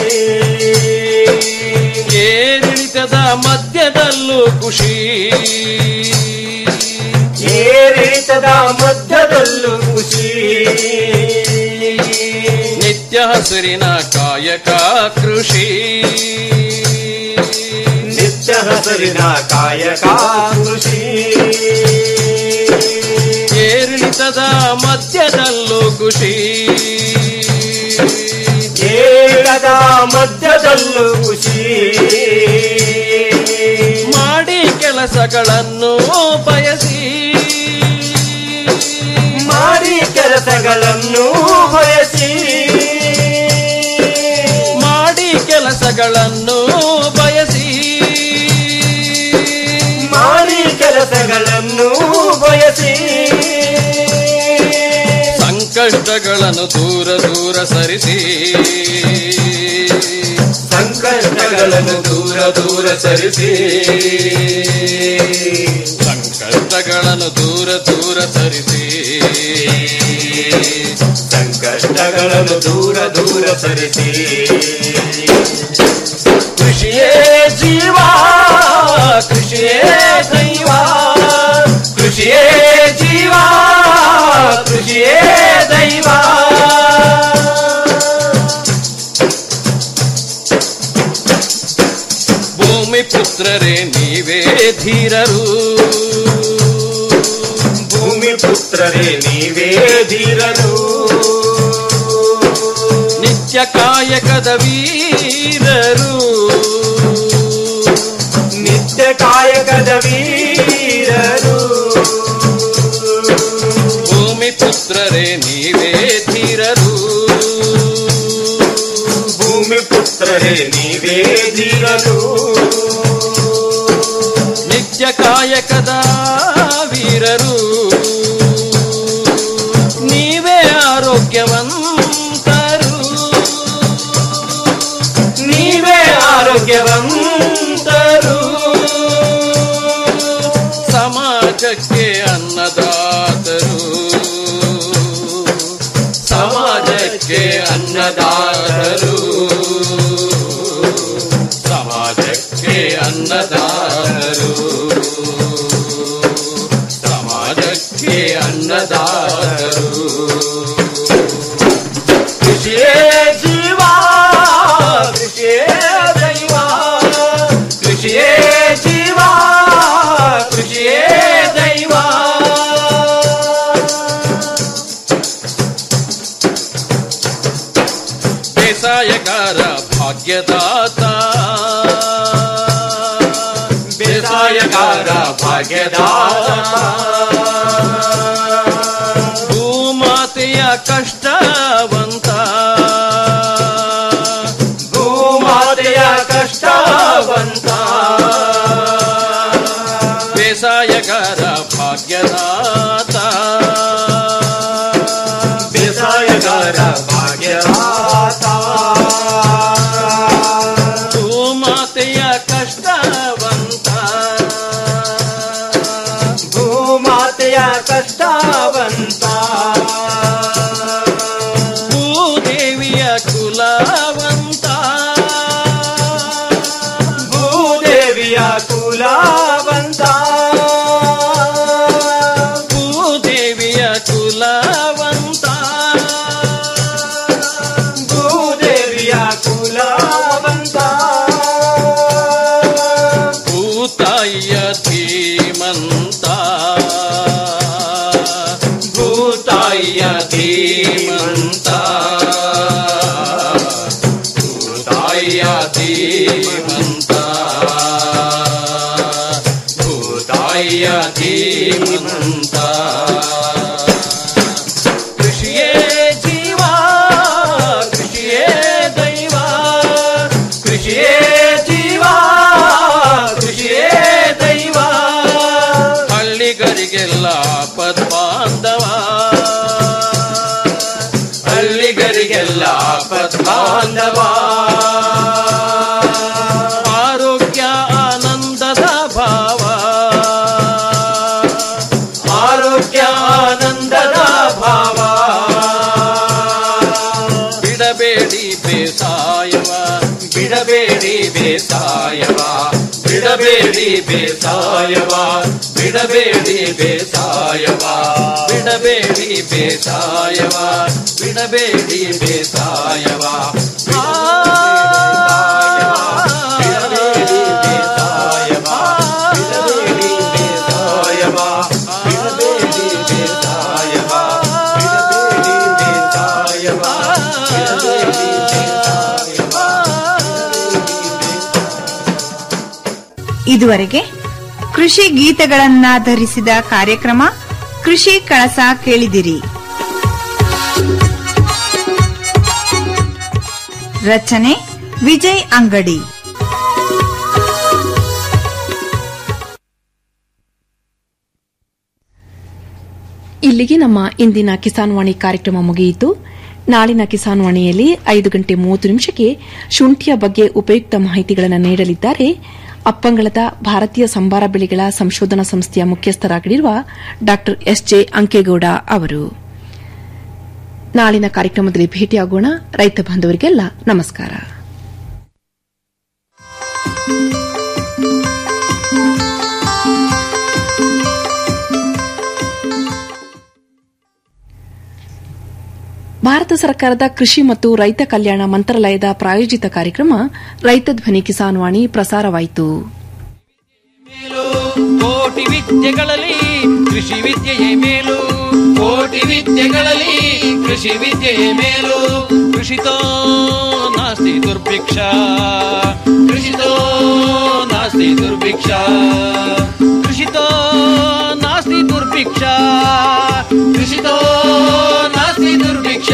ಏರಿಳಿತದ ಮಧ್ಯದಲ್ಲೂ ಖುಷಿ ಏರಿಳಿತದ ಮಧ್ಯದಲ್ಲೂ ಖುಷಿ ನಿತ್ಯ ಹಸುರಿನ ಕಾಯಕ ಕೃಷಿ ನಿತ್ಯ ಹಸಿರಿನ ಕಾಯಕ ಕೃಷಿ ಏರಿಳಿತದ ಮಧ್ಯದಲ್ಲೂ ಖುಷಿ ಏಳದ ಮಧ್ಯದಲ್ಲೂ ಖುಷಿ ಮಾಡಿ ಕೆಲಸಗಳನ್ನು ಬಯಸಿ ಮಾಡಿ ಕೆಲಸಗಳನ್ನು ಬಯಸಿ ಮಾಡಿ ಕೆಲಸಗಳನ್ನು ಬಯಸಿ ಮಾಡಿ ಕೆಲಸ ಕೆಲಸಗಳನ್ನು ಬಯಸಿ ಸಂಕಷ್ಟಗಳನ್ನು ದೂರ ದೂರ ಸರಿಸಿ ಸಂಕಷ್ಟಗಳನ್ನು ದೂರ ದೂರ ಸರಿಸಿ ಸಂಕಷ್ಟಗಳನ್ನು ದೂರ ದೂರ ಸರಿಸಿ ಸಂಕಷ್ಟಗಳನ್ನು ದೂರ ದೂರ ಸರಿಸಿ ಕೃಷಿಯೇ ಜೀವ ಕೃಷಿಯೇ ದೈವ ಕೃಷಿಯೇ ಜೀವ ಕೃಷಿಯೇ ದೈವ ಭೂಮಿ ಪುತ್ರರೇ ನೀವೇ ಧೀರರು ಭೂಮಿ ಪುತ್ರರೇ ನೀವೇ ಧೀರರು ನಿತ್ಯ ಕಾಯಕದ ವೀರರು ನಿತ್ಯ ಕಾಯಕದ ವೀರರು ಭೂಮಿ ಪುತ್ರರೇ ನೀವೇ ಧೀರರು ಭೂಮಿ ಪುತ್ರರೇ ನೀವೇ ಧೀರರು ನಿತ್ಯ ಕಾಯಕದ ವೀರರು ನೀವೇ ಆರೋಗ್ಯವಂತರು ನೀವೇ ಆರೋಗ್ಯವಂತರು ಸಮಾಜಕ್ಕೆ ಅನ್ನದಾತರು ಸಮಾಜಕ್ಕೆ ಅನ್ನದಾತರು ಸಮಾಜಕ್ಕೆ ಅನ್ನದಾತರು ಸಮಾಜಕ್ಕೆ ಅನ್ನದಾತರು ಕೃಷಿಯೇ ಜೀವ ಕೃಷಿಯೇ ದೈವ ಕೃಷಿಯೇ ಜೀವ ಕೃಷಿಯೇ ದೈವ ಬೇಸಾಯಗಾರ ಭಾಗ್ಯದಾತ ಬೇಸಾಯಗಾರ ಭಾಗ್ಯದಾತ ಭೂಮಾತೆಯ ಕಷ್ಟವಂತ ಭೂಮಾತೆಯ ಕಷ್ಟವಂತ ಬೇಸಾಯಗಾರ ಭಾಗ್ಯದಾತ ಬೇಸಾಯಗಾರ ಭಾಗ್ಯದಾತ ಭೂಮಾತೆಯ ಕಷ್ಟವಂತ ಭೂಮಾತೆಯ ಕಷ್ಟವಂತ ಭೂದೇವಿಯ ಕುಲವಂತ ಭೂದೇವಿಯ ಕುಲವಂತ ಭೂದೇವಿಯ ಕುಲವಂತ ಭೂದೇವಿಯ ಕುಲವಂತ ಭೂತಾಯಿಯ ಧೀಮಂತ ಭೂತಾಯಿಯ ಧೀಮಂತ ಭೂತಾಯಿಯ ಧೀಮಂತ ಭೂತಾಯಿಯ ಧೀಮಂತ ಕೃಷಿಯೇ ಜೀವ ಕೃಷಿಯೇ ದೈವ ಕೃಷಿಯೇ ಜೀವ ಕೃಷಿಯೇ ದೈವ ಹಳ್ಳಿಗರಿಗೆಲ್ಲ ಪದ್ಮಾಂಧವ ಹಳ್ಳಿಗರಿಗೆಲ್ಲ ಪದ್ಮಾಂಧವ ಆರೋಗ್ಯ ಆನಂದದ ಭಾವ ಆರೋಗ್ಯ ಆನಂದದ ಭಾವ ಬಿಡಬೇಡಿ ಬೇಸಾಯವ ಬಿಡಬೇಡಿ ಬೇಸಾಯವ ಬಿಡಬೇಡಿ ಬೇಸಾಯವ ಬಿಡಬೇಡಿ ಬೇಸಾಯವ ಬಿಡಬೇಡಿ ಬೇಸಾಯವ ಬಿಡಬೇಡಿ ಬೇಸಾಯವ ಬಿಡಬೇಡಿ ಬೇಸಾಯವ ಬಿಡಬೇಡಿ ಬೇಸಾಯವ ಬಿಡಬೇಡಿ ಬೇಸಾಯವ ಬಿಡಬೇಡಿ ಬೇಸಾಯವ ಬಿಡಬೇಡಿ ಬೇಸಾಯವ ಇದುವರೆಗೆ ಕೃಷಿ ಗೀತೆಗಳನ್ನಾಧರಿಸಿದ ಕಾರ್ಯಕ್ರಮ ಕೃಷಿ ಕಳಸ ಕೇಳಿದಿರಿ ರಚನೆ ವಿಜಯ್ ಅಂಗಡಿ ಇಲ್ಲಿಗೆ ನಮ್ಮ ಇಂದಿನ ಕಿಸಾನ್ ವಾಣಿ ಕಾರ್ಯಕ್ರಮ ಮುಗಿಯಿತು ನಾಳಿನ ಕಿಸಾನ್ ವಾಣಿಯಲ್ಲಿ ಐದು ಗಂಟೆ ಮೂವತ್ತು ನಿಮಿಷಕ್ಕೆ ಶುಂಠಿಯ ಬಗ್ಗೆ ಉಪಯುಕ್ತ ಮಾಹಿತಿಗಳನ್ನು ನೀಡಲಿದ್ದಾರೆ ಅಪ್ಪಂಗಳದ ಭಾರತೀಯ ಸಂಬಾರ ಬೆಳೆಗಳ ಸಂಶೋಧನಾ ಸಂಸ್ಥೆಯ ಮುಖ್ಯಸ್ಥರಾಗಿರುವ ಡಾ ಎಸ್ ಜೆ ಅಂಕೇಗೌಡ ಅವರು ನಾಳಿನ ಕಾರ್ಯಕ್ರಮದಲ್ಲಿ ಭೇಟಿಯಾಗೋಣ ರೈತ ಬಾಂಧವರಿಗೆಲ್ಲ ನಮಸ್ಕಾರ ಭಾರತ ಸರ್ಕಾರದ ಕೃಷಿ ಮತ್ತು ರೈತ ಕಲ್ಯಾಣ ಮಂತ್ರಾಲಯದ ಪ್ರಾಯೋಜಿತ ಕಾರ್ಯಕ್ರಮ ರೈತ ಧ್ವನಿ ಕಿಸಾನ್ ವಾಣಿ ಪ್ರಸಾರವಾಯಿತು ಕೋಟಿ ವಿದ್ಯೆಗಳಲ್ಲಿ ಕೃಷಿ ವಿದ್ಯೆಯೇ ಮೇಲು ಕೋಟಿ ವಿದ್ಯೆಗಳಲ್ಲಿ ಕೃಷಿ ವಿದ್ಯೆಯೇ ಮೇಲು ಕೃಷಿತೋ ನಾಸ್ತಿ ದುರ್ಭಿಕ್ಷ ಕೃಷಿತೋ ನಾಸ್ತಿ ದುರ್ಭಿಕ್ಷ ಕೃಷಿತೋ ನಾಸ್ತಿ ದುರ್ಭಿಕ್ಷ ಕೃಷಿತೋ ನಾಸ್ತಿ ದುರ್ಭಿಕ್ಷ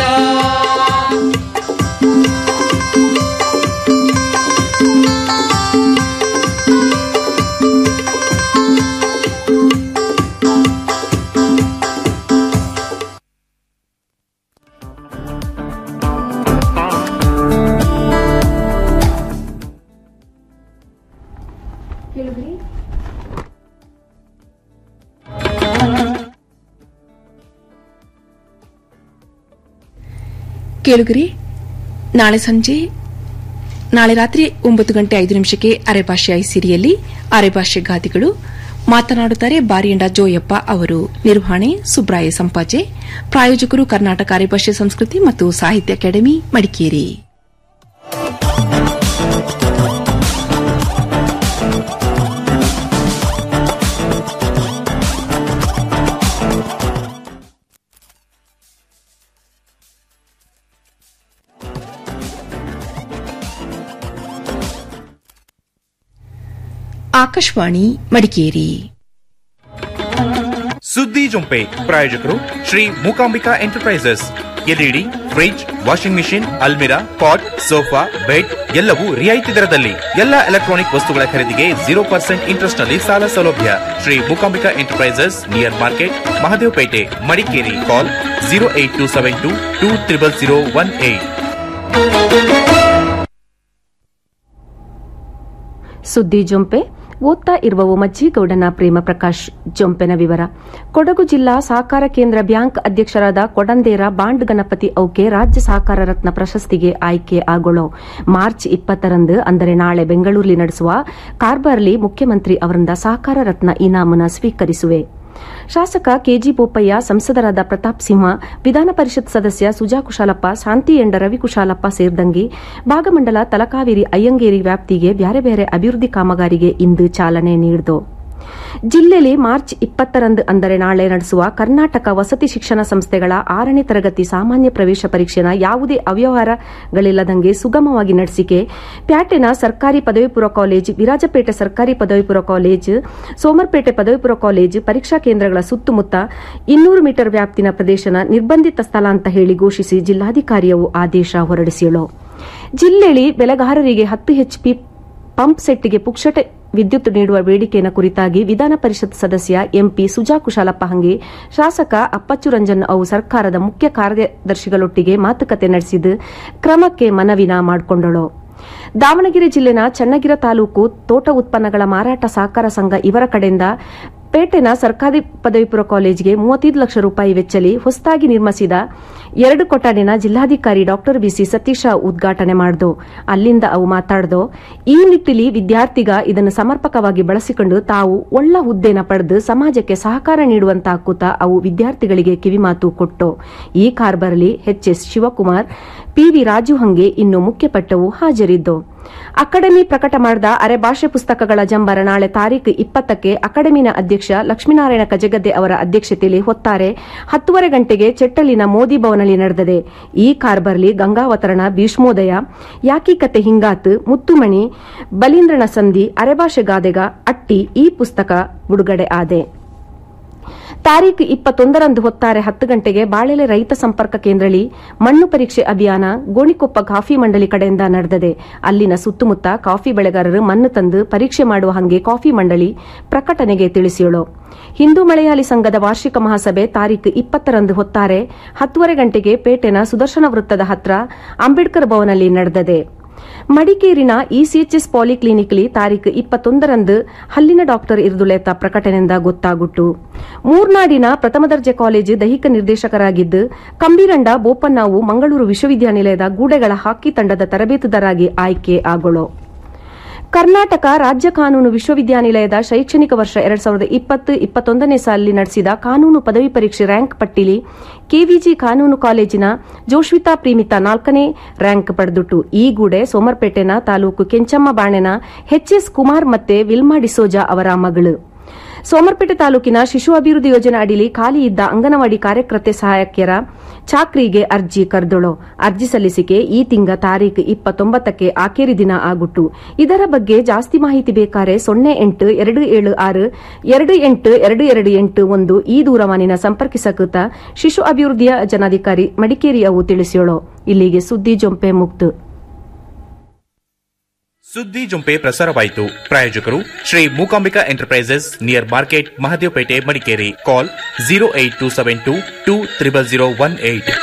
ಕೇಳುಗರಿ ನಾಳೆ ಸಂಜೆ ನಾಳೆ ರಾತ್ರಿ ಒಂಬತ್ತು ಗಂಟೆ ಐದು ನಿಮಿಷಕ್ಕೆ ಅರೆಭಾಷೆ ಐಸಿರಿಯಲ್ಲಿ ಅರೆಭಾಷೆ ಗಾದಿಗಳು ಮಾತನಾಡುತ್ತಾರೆ ಬಾರಿಯಂಡ ಜೋಯಪ್ಪ ಅವರು ನಿರ್ವಹಣೆ ಸುಬ್ರಾಯ ಸಂಪಾಜೆ ಪ್ರಾಯೋಜಕರು ಕರ್ನಾಟಕ ಅರೆಭಾಷೆ ಸಂಸ್ಕೃತಿ ಮತ್ತು ಸಾಹಿತ್ಯ ಅಕಾಡೆಮಿ ಮಡಿಕೇರಿ ಆಕಾಶವಾಣಿ ಮಡಿಕೇರಿ ಸುದ್ದಿ ಜೊಂಪೆ ಪ್ರಾಯೋಜಕರು Shri Mookambika enterprises LED fridge washing machine ಅಲ್ಮಿರಾ ಪಾಟ್ ಸೋಫಾ ಬೆಡ್ ಎಲ್ಲವೂ ರಿಯಾಯಿತಿ ದರದಲ್ಲಿ ಎಲ್ಲ ಎಲೆಕ್ಟ್ರಾನಿಕ್ ವಸ್ತುಗಳ ಖರೀದಿಗೆ ಜೀರೋ ಪರ್ಸೆಂಟ್ ಇಂಟ್ರೆಸ್ಟ್ ನಲ್ಲಿ ಸಾಲ ಸೌಲಭ್ಯ Shri Mookambika enterprises near market Mahadevapete Madikeri call zero eight two seven two two triple zero one eight ಸುದ್ದಿ ಜೊಂಪೆ ಓದ್ತಾ ಇರುವವು ಮಜ್ಜಿಗೌಡನ ಪ್ರೇಮ ಪ್ರಕಾಶ್ ಜೊಂಪೆನ ವಿವರ ಕೊಡಗು ಜಿಲ್ಲಾ ಸಹಕಾರ ಕೇಂದ್ರ ಬ್ಯಾಂಕ್ ಅಧ್ಯಕ್ಷರಾದ ಕೊಡಂದೇರ ಬಾಂಡ್ ಗಣಪತಿ ಔಕೆ ರಾಜ್ಯ ಸಹಕಾರ ರತ್ನ ಪ್ರಶಸ್ತಿಗೆ ಆಯ್ಕೆ ಆಗೋಳು ಮಾರ್ಚ್ ಇಪ್ಪತ್ತರಂದು ಅಂದರೆ ನಾಳೆ ಬೆಂಗಳೂರಲ್ಲಿ ನಡೆಸುವ ಕಾರ್ಬಾರ್ಲಿ ಮುಖ್ಯಮಂತ್ರಿ ಅವರಿಂದ ಸಹಕಾರ ರತ್ನ ಇನಾಮನ ಸ್ವೀಕರಿಸುವೆ ಶಾಸಕ ಕೆಜಿ ಬೋಪಯ್ಯ ಸಂಸದರಾದ ಪ್ರತಾಪ್ ಸಿಂಹ ವಿಧಾನ ಪರಿಷತ್ ಸದಸ್ಯ ಸುಜಾ ಕುಶಾಲಪ್ಪ ಶಾಂತಿ ಎಂಡ ರವಿ ಕುಶಾಲಪ್ಪ ಸೇರಿದಂಗೆ ಭಾಗಮಂಡಲ ತಲಕಾವೇರಿ ಅಯ್ಯಂಗೇರಿ ವ್ಯಾಪ್ತಿಗೆ ಬ್ಯಾರೆ ಬೇರೆ ಅಭಿವೃದ್ಧಿ ಕಾಮಗಾರಿಗೆ ಇಂದು ಚಾಲನೆ ನೀಡಿತು ಜಿಲ್ಲೆಯಲ್ಲಿ ಮಾರ್ಚ್ ಇಪ್ಪತ್ತರಂದು ಅಂದರೆ ನಾಳೆ ನಡೆಸುವ ಕರ್ನಾಟಕ ವಸತಿ ಶಿಕ್ಷಣ ಸಂಸ್ಥೆಗಳ ಆರನೇ ತರಗತಿ ಸಾಮಾನ್ಯ ಪ್ರವೇಶ ಪರೀಕ್ಷೆನ ಯಾವುದೇ ಅವ್ಯವಹಾರಗಳಿಲ್ಲದಂಗೆ ಸುಗಮವಾಗಿ ನಡೆಸಿಕೆ ಪ್ಯಾಟೆನ ಸರ್ಕಾರಿ ಪದವಿ ಪೂರ್ವ ಕಾಲೇಜ್ ವಿರಾಜಪೇಟೆ ಸರ್ಕಾರಿ ಪದವಿ ಪೂರ್ವ ಕಾಲೇಜ್ ಸೋಮರ್ಪೇಟೆ ಪದವಿ ಪೂರ್ವ ಕಾಲೇಜ್ ಪರೀಕ್ಷಾ ಕೇಂದ್ರಗಳ ಸುತ್ತಮುತ್ತ ಇನ್ನೂರು ಮೀಟರ್ ವ್ಯಾಪ್ತಿನ ಪ್ರದೇಶನ ನಿರ್ಬಂಧಿತ ಸ್ಥಳ ಅಂತ ಹೇಳಿ ಘೋಷಿಸಿ ಜಿಲ್ಲಾಧಿಕಾರಿಯವು ಆದೇಶ ಹೊರಡಿಸಿಳು ಜಿಲ್ಲೆಯಲ್ಲಿ ಬೆಳೆಗಾರರಿಗೆ ಹತ್ತು ಎಚ್ಪಿ ಪಂಪ್ ಸೆಟ್ಗೆ ಪುಕ್ಷಟೆ ವಿದ್ಯುತ್ ನೀಡುವ ಬೇಡಿಕೆಯ ಕುರಿತಾಗಿ ವಿಧಾನ ಪರಿಷತ್ ಸದಸ್ಯ ಎಂಪಿ ಸುಜಾ ಕುಶಾಲಪ್ಪ ಹಂಗೆ ಶಾಸಕ ಅಪ್ಪಚ್ಚು ರಂಜನ್ ಅವು ಸರ್ಕಾರದ ಮುಖ್ಯ ಕಾರ್ಯದರ್ಶಿಗಳೊಟ್ಟಿಗೆ ಮಾತುಕತೆ ನಡೆಸಿದ್ದು ಕ್ರಮಕ್ಕೆ ಮನವಿನ ಮಾಡಿಕೊಂಡಳು ದಾವಣಗೆರೆ ಜಿಲ್ಲೆನ ಚನ್ನಗಿರ ತಾಲೂಕು ತೋಟ ಉತ್ಪನ್ನಗಳ ಮಾರಾಟ ಸಹಕಾರ ಸಂಘ ಇವರ ಕಡೆಯಿಂದ ಪೇಟೆನ ಸರ್ಕಾರಿ ಪದವಿ ಪೂರ್ವ ಕಾಲೇಜಿಗೆ ಮೂವತ್ತೈದು ಲಕ್ಷ ರೂಪಾಯಿ ವೆಚ್ಚಲಿ ಹೊಸದಾಗಿ ನಿರ್ಮಿಸಿದ ಎರಡು ಕೊಠಡಿನ ಜಿಲ್ಲಾಧಿಕಾರಿ ಡಾಕ್ಟರ್ ಬಿಸಿ ಸತೀಶ ಉದ್ಘಾಟನೆ ಮಾಡಿದು ಅಲ್ಲಿಂದ ಅವು ಮಾತಾಡ್ದು ಈ ನಿಟ್ಟಿನಲ್ಲಿ ವಿದ್ಯಾರ್ಥಿಗ ಇದನ್ನು ಸಮರ್ಪಕವಾಗಿ ಬಳಸಿಕೊಂಡು ತಾವು ಒಳ್ಳ ಹುದ್ದೆನ ಪಡೆದು ಸಮಾಜಕ್ಕೆ ಸಹಕಾರ ನೀಡುವಂತಾಕುತ್ತ ಅವು ವಿದ್ಯಾರ್ಥಿಗಳಿಗೆ ಕಿವಿಮಾತು ಕೊಟ್ಟು ಈ ಕಾರ್ಬರ್ಲಿ ಎಚ್ಎಸ್ ಶಿವಕುಮಾರ್ ಪಿವಿ ರಾಜು ಹಂಗೆ ಇನ್ನು ಮುಖ್ಯಪಟ್ಟವು ಹಾಜರಿದ್ದು ಅಕಾಡೆಮಿ ಪ್ರಕಟ ಮಾಡಿದ ಅರೆ ಭಾಷೆ ಪುಸ್ತಕಗಳ ಜಂಬರ ನಾಳೆ ತಾರೀಕು ಇಪ್ಪತ್ತಕ್ಕೆ ಅಕಾಡೆಮಿನ ಅಧ್ಯಕ್ಷ ಲಕ್ಷ್ಮೀನಾರಾಯಣ ಕಜಗದ್ದೆ ಅವರ ಅಧ್ಯಕ್ಷತೆಯಲ್ಲಿ ಹೊತ್ತಾರೆ ಹತ್ತುವರೆ ಗಂಟೆಗೆ ಚೆಟ್ಟಲಿನ ಮೋದಿ ಭವನಲ್ಲಿ ನಡೆದಿದೆ ಈ ಕಾರ್ಬರ್ಲಿ ಗಂಗಾವತರಣ ಭೀಷ್ಮೋದಯ ಯಾಕಿ ಕತೆ ಹಿಂಗಾತ್ ಮುತ್ತುಮಣಿ ಬಲೀಂದ್ರನ ಸಂಧಿ ಅರೆಭಾಷೆ ಗಾದೆಗ ಅಟ್ಟಿ ಈ ಪುಸ್ತಕ ಬಿಡುಗಡೆ ಆದೆ ತಾರೀಖು ಇಪ್ಪತ್ತೊಂದರಂದು ಹೊತ್ತಾರೆ ಹತ್ತು ಗಂಟೆಗೆ ಬಾಳೆಲೆ ರೈತ ಸಂಪರ್ಕ ಕೇಂದ್ರಳಿ ಮಣ್ಣು ಪರೀಕ್ಷೆ ಅಭಿಯಾನ ಗೋಣಿಕೊಪ್ಪ ಕಾಫಿ ಮಂಡಳಿ ಕಡೆಯಿಂದ ನಡೆದಿದೆ ಅಲ್ಲಿನ ಸುತ್ತಮುತ್ತ ಕಾಫಿ ಬೆಳೆಗಾರರು ಮಣ್ಣು ತಂದು ಪರೀಕ್ಷೆ ಮಾಡುವ ಹಂಗೆ ಕಾಫಿ ಮಂಡಳಿ ಪ್ರಕಟಣೆಗೆ ತಿಳಿಸಿಯಳು ಹಿಂದೂ ಮಲಯಾಳಿ ಸಂಘದ ವಾರ್ಷಿಕ ಮಹಾಸಭೆ ತಾರೀಖು ಇಪ್ಪತ್ತರಂದು ಹೊತ್ತಾರೆ ಹತ್ತುವರೆ ಗಂಟೆಗೆ ಪೇಟೆನ ಸುದರ್ಶನ ವೃತ್ತದ ಹತ್ರ ಅಂಬೇಡ್ಕರ್ ಭವನಲ್ಲಿ ನಡೆದಿದೆ ಮಡಿಕೇರಿನ ಇಸಿಎಚ್ಎಸ್ ಪಾಲಿಕ್ಲಿನಿಕ್ಲಿ ತಾರೀಖು ಇಪ್ಪತ್ತೊಂದರಂದು ಹಲ್ಲಿನ ಡಾಕ್ಟರ್ ಇರ್ದುಳೆತ ಪ್ರಕಟಣೆಯಿಂದ ಗೊತ್ತಾಗುಟ್ಟು ಮೂರ್ನಾಡಿನ ಪ್ರಥಮ ದರ್ಜೆ ಕಾಲೇಜು ದೈಹಿಕ ನಿರ್ದೇಶಕರಾಗಿದ್ದು ಕಂಬೀರಂಡ ಬೋಪಣ್ಣಾವು ಮಂಗಳೂರು ವಿಶ್ವವಿದ್ಯಾನಿಲಯದ ಗೂಡೆಗಳ ಹಾಕಿ ತಂಡದ ತರಬೇತುದಾರಾಗಿ ಆಯ್ಕೆ ಆಗೋಳು ಕರ್ನಾಟಕ ರಾಜ್ಯ ಕಾನೂನು ವಿಶ್ವವಿದ್ಯಾನಿಲಯದ ಶೈಕ್ಷಣಿಕ ವರ್ಷ ಎರಡ್ ಸಾವಿರದ ಇಪ್ಪತ್ತು ಇಪ್ಪತ್ತೊಂದನೇ ಸಾಲಿನಲ್ಲಿ ನಡೆಸಿದ ಕಾನೂನು ಪದವಿ ಪರೀಕ್ಷೆ ರ್ಯಾಂಕ್ ಪಟ್ಟಿಲಿ ಕೆವಿಜಿ ಕಾನೂನು ಕಾಲೇಜಿನ ಜೋಶ್ವಿತಾ ಪ್ರೀಮಿತಾ ನಾಲ್ಕನೇ ರ್ಯಾಂಕ್ ಪಡೆದುಟ್ಟು ಈ ಗೂಡೆ ಸೋಮರ್ಪೇಟೆನ ತಾಲೂಕು ಕೆಂಚಮ್ಮ ಬಾಣೆನ ಎಚ್ಎಸ್ ಕುಮಾರ್ ಮತ್ತೆ ವಿಲ್ಮಾ ಡಿಸೋಜಾ ಅವರ ಮಗಳು ಸೋಮರ್ಪೇಟೆ ತಾಲೂಕಿನ ಶಿಶು ಅಭಿವೃದ್ಧಿ ಯೋಜನೆ ಅಡಿಲಿ ಖಾಲಿ ಇದ್ದ ಅಂಗನವಾಡಿ ಕಾರ್ಯಕರ್ತೆ ಸಹಾಯಕಿಯರ ಚಾಕ್ರಿಗೆ ಅರ್ಜಿ ಕರೆದೊಳು ಅರ್ಜಿ ಸಲ್ಲಿಸಿಕೆ ಈ ತಿಂಗ ತಾರೀಖು ಇಪ್ಪತ್ತೊಂಬತ್ತಕ್ಕೆ ಆಖೇರಿ ದಿನ ಆಗುಟ್ಟು ಇದರ ಬಗ್ಗೆ ಜಾಸ್ತಿ ಮಾಹಿತಿ ಬೇಕಾರೆ ಸೊನ್ನೆ ಎಂಟು ಎರಡು ಏಳು ಆರು ಎರಡು ಎಂಟು ಎರಡು ಎರಡು ಎಂಟು ಒಂದು ಈ ದೂರವಾಣಿನ ಸಂಪರ್ಕಿಸಕೃತ ಶಿಶು ಅಭಿವೃದ್ಧಿಯ ಜನಾಧಿಕಾರಿ ಮಡಿಕೇರಿ ಅವು ತಿಳಿಸಿಯೋಳು ಇಲ್ಲಿಗೆ ಸುದ್ದಿ ಜೊಂಪೆ ಮುಕ್ತು ಸುದ್ದಿ ಜೊಂಪೆ ಪ್ರಸಾರವಾಯಿತು ಪ್ರಾಯೋಜಕರು Shri Mookambika enterprises near market Mahadevapete Madikeri call zero eight two seven two two triple zero one eight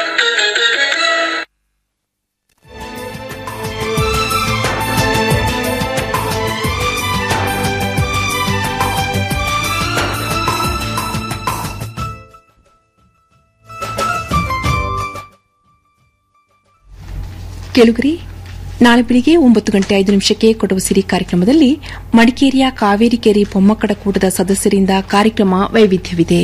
ಕೇಳುಗರಿ ನಾಳೆ ಬೆಳಿಗ್ಗೆ ಒಂಬತ್ತು ಗಂಟೆ ಐದು ನಿಮಿಷಕ್ಕೆ ಕೊಡವು ಸಿರಿ ಕಾರ್ಯಕ್ರಮದಲ್ಲಿ ಮಡಿಕೇರಿಯ ಕಾವೇರಿ ಕೆರೆ ಪೊಮ್ಮಕ್ಕಡ ಕೂಟದ ಸದಸ್ಯರಿಂದ ಕಾರ್ಯಕ್ರಮ ವೈವಿಧ್ಯವಿದೆ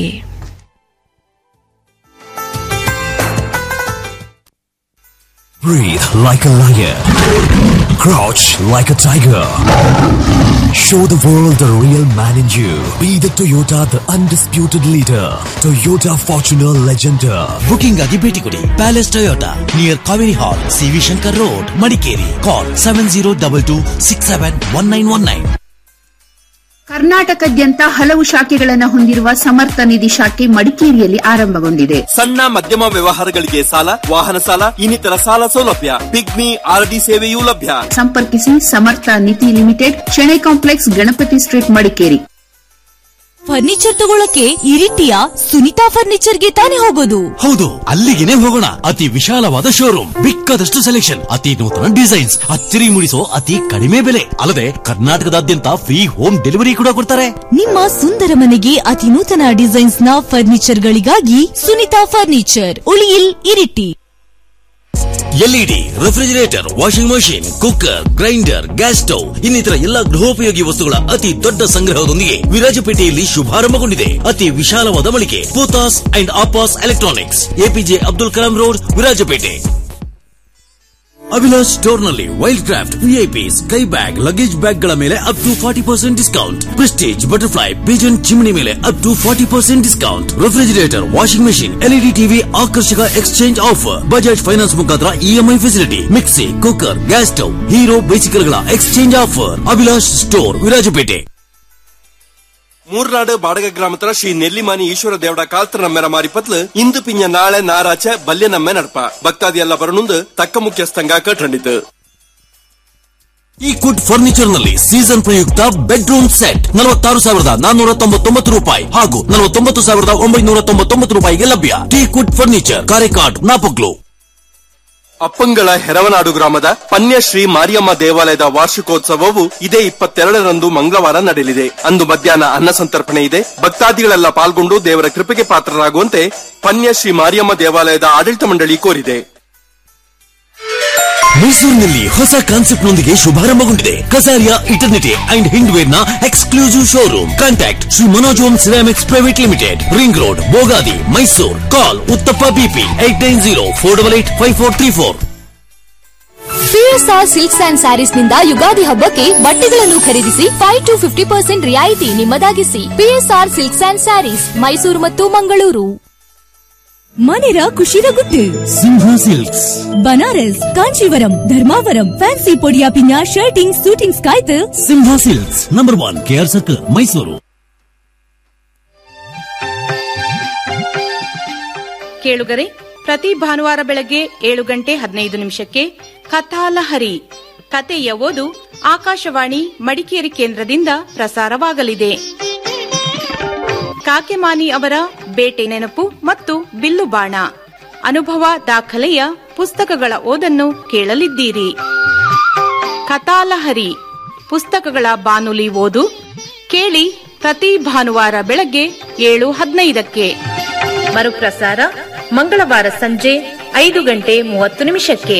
Breathe like a lion. Crouch like a tiger. Show the world the real man in you. Be the Toyota, the undisputed leader. Toyota Fortuner Legender. Booking ಆಗಿ ಭೇಟಿ ಕೊಡಿ palace Toyota near Kaveri hall CV Shankar road Madikeri call seven zero double two six seven one nine one nine ಕರ್ನಾಟಕದಾದ್ಯಂತ ಹಲವು ಶಾಖೆಗಳನ್ನು ಹೊಂದಿರುವ ಸಮರ್ಥ ನಿಧಿ ಶಾಖೆ ಮಡಿಕೇರಿಯಲ್ಲಿ ಆರಂಭಗೊಂಡಿದೆ ಸಣ್ಣ ಮಧ್ಯಮ ವ್ಯವಹಾರಗಳಿಗೆ ಸಾಲ ವಾಹನ ಸಾಲ ಇನ್ನಿತರ ಸಾಲ ಸೌಲಭ್ಯ ಪಿಗ್ಮಿ ಆರ್ಡಿ ಸೇವೆಯೂ ಲಭ್ಯ ಸಂಪರ್ಕಿಸಿ Samartha Nidhi limited Shenoy complex Ganapathi street Madikeri furniture ತಗೊಳಕ್ಕೆ ಇರಿಟಿಯ ಸುನಿತಾ ಫರ್ನಿಚರ್ಗೆ ತಾನೇ ಹೋಗೋದು ಹೌದು ಅಲ್ಲಿಗೆನೆ ಹೋಗೋಣ ಅತಿ ವಿಶಾಲವಾದ ಶೋರೂಮ್ ಬಿಕ್ಕದಷ್ಟು ಸೆಲೆಕ್ಷನ್ ಅತಿ ನೂತನ ಡಿಸೈನ್ಸ್ ಅಚ್ಚರಿ ಮೂಡಿಸೋ ಅತಿ ಕಡಿಮೆ ಬೆಲೆ ಅಲ್ಲದೆ ಕರ್ನಾಟಕದಾದ್ಯಂತ ಫ್ರೀ ಹೋಮ್ ಡೆಲಿವರಿ ಕೂಡ ಕೊಡ್ತಾರೆ ನಿಮ್ಮ ಸುಂದರ ಮನೆಗೆ ಅತಿ ನೂತನ ಡಿಸೈನ್ಸ್ ನ ಫರ್ನಿಚರ್ ಗಳಿಗಾಗಿ Sunita furniture Uliyil Iritty LED refrigerator washing machine cooker grinder gas stove ಇನ್ನಿತರ ಎಲ್ಲ ಗೃಹೋಪಯೋಗಿ ವಸ್ತುಗಳ ಅತಿ ದೊಡ್ಡ ಸಂಗ್ರಹದೊಂದಿಗೆ ವಿರಾಜಪೇಟೆಯಲ್ಲಿ ಶುಭಾರಂಭಗೊಂಡಿದೆ ಅತಿ ವಿಶಾಲವಾದ ಮಳಿಗೆ Pothas and Appas electronics APJ Abdul Kalam road Virajpet Abhilash ಸ್ಟೋರ್ನಲ್ಲಿ Wildcraft VIP sky bag luggage bag ಗಳ ಮೇಲೆ up to forty percent discount Prestige Butterfly Pigeon chimney ಮೇಲೆ up to forty percent discount refrigerator washing machine LED TV ಆಕರ್ಷಕ ಎಕ್ಸ್ಚೇಂಜ್ ಆಫರ್ ಬಜಾಜ್ ಫೈನಾನ್ಸ್ ಮುಖಾಂತರ EMI facility mixie cooker gas stove Hero bicycle ಗಳ exchange offer Abhilash store Virajpet Murnad Badaga ಗ್ರಾಮತ್ರ ಶ್ರೀ ನೆಲ್ಲಿಮಾನಿ ಈಶ್ವರ ದೇವಡ ಕಾಲ್ತರ ನಮ್ಮೆರ ಮಾರಿಪತ್ಲು ಇಂದು ಪಿಂಜ ನಾಳೆ ನಾರಾಚ ಬಲ್ಯ ನಮ್ಮೆ ನಡ್ಪ ಭಕ್ತಾದಿ ಎಲ್ಲ ಬರನುಂದು ತಕ್ಕ ಮುಖ್ಯಸ್ಥಂಗ ಕಟ್ಕೊಂಡಿತು ಈ ಕುಡ್ ಫರ್ನಿಚರ್ ನಲ್ಲಿ ಸೀಸನ್ ಪ್ರಯುಕ್ತ ಬೆಡ್ರೂಮ್ ಸೆಟ್ ನಲವತ್ತಾರು ಸಾವಿರದ ನಾನ್ನೂರ ತೊಂಬತ್ತೊಂಬತ್ತು ರೂಪಾಯಿ ಹಾಗೂ ನಲವತ್ತೊಂಬತ್ತು ಸಾವಿರದ ಒಂಬೈನೂರ ತೊಂಬತ್ತೊಂಬತ್ತು ರೂಪಾಯಿಗೆ ಲಭ್ಯ ಟೀ ಕುಡ್ ಫರ್ನಿಚರ್ ಕಾರೆಕಾಡ್ ನಾಪಕ್ಲು ಅಪ್ಪಂಗಳ ಹೆರವನಾಡು ಗ್ರಾಮದ ಪನ್ಯಶ್ರೀ ಮಾರಿಯಮ್ಮ ದೇವಾಲಯದ ವಾರ್ಷಿಕೋತ್ಸವವು ಇದೇ ಇಪ್ಪತ್ತೆರಡರಂದು ಮಂಗಳವಾರ ನಡೆಯಲಿದೆ ಅಂದು ಮಧ್ಯಾಹ್ನ ಅನ್ನ ಸಂತರ್ಪಣೆ ಇದೆ ಭಕ್ತಾದಿಗಳೆಲ್ಲ ಪಾಲ್ಗೊಂಡು ದೇವರ ಕೃಪೆಗೆ ಪಾತ್ರರಾಗುವಂತೆ ಪನ್ಯಶ್ರೀ ಮಾರಿಯಮ್ಮ ದೇವಾಲಯದ ಆಡಳಿತ ಮಂಡಳಿ ಕೋರಿದೆ ಮೈಸೂರಿನಲ್ಲಿ ಹೊಸ ಕಾನ್ಸೆಪ್ಟ್ ನೊಂದಿಗೆ ಶುಭಾರಂಭಗೊಂಡಿದೆ ಕಸಾರಿಯಾ ಇಟರ್ನಿಟಿ ಅಂಡ್ ಹಿಂಡ್ವೇರ್ ನ exclusive showroom contact Shri Manoj Om ceramics private limited ring road Bogadi Mysuru call ಉತ್ತಪ್ಪ ಬಿಪಿ eight nine zero four double eight five four three four PSR silks and sarees ನಿಂದ ಯುಗಾದಿ ಹಬ್ಬಕ್ಕೆ ಬಟ್ಟೆಗಳನ್ನು ಖರೀದಿಸಿ ಫೈವ್ ಟು ಫಿಫ್ಟಿ ಪರ್ಸೆಂಟ್ ರಿಯಾಯಿತಿ ನಿಮ್ಮದಾಗಿಸಿ PSR silks and sarees Mysuru ಮತ್ತು ಮಂಗಳೂರು ಮನೆರ ಖುಷಿರ ಗುಟ್ಟು ಸಿಂಹ ಸಿಲ್ಕ್ಸ್ ಬನಾರಸ್ ಕಾಂಚೀವರಂ ಧರ್ಮಾವರಂ ಫ್ಯಾನ್ಸಿ ಪೊಡಿಯ ಪಿನ್ಯ ಶರ್ಟಿಂಗ್ ಸೂಟಿಂಗ್ಸ್ ಕಾಯ್ತು Simha silks number one KR circle Mysuru ಕೇಳುಗರೆ ಪ್ರತಿ ಭಾನುವಾರ ಬೆಳಗ್ಗೆ ಏಳು ಗಂಟೆ ಹದಿನೈದು ನಿಮಿಷಕ್ಕೆ ಕಥಾಲಹರಿ ಕತೆಯ ಓದು ಆಕಾಶವಾಣಿ ಮಡಿಕೇರಿ ಕೇಂದ್ರದಿಂದ ಪ್ರಸಾರವಾಗಲಿದೆ ಕಾಕೆಮಾನಿ ಅವರ ಬೇಟೆ ನೆನಪು ಮತ್ತು ಬಿಲ್ಲು ಬಾಣ ಅನುಭವ ದಾಖಲೆಯ ಪುಸ್ತಕಗಳ ಓದನ್ನು ಕೇಳಲಿದ್ದೀರಿ ಕಥಾಲಹರಿ ಪುಸ್ತಕಗಳ ಬಾನುಲಿ ಓದು ಕೇಳಿ ಪ್ರತಿ ಭಾನುವಾರ ಬೆಳಗ್ಗೆ ಏಳು ಹದಿನೈದಕ್ಕೆ ಮರುಪ್ರಸಾರ ಮಂಗಳವಾರ ಸಂಜೆ ಐದು ಗಂಟೆ ಮೂವತ್ತು ನಿಮಿಷಕ್ಕೆ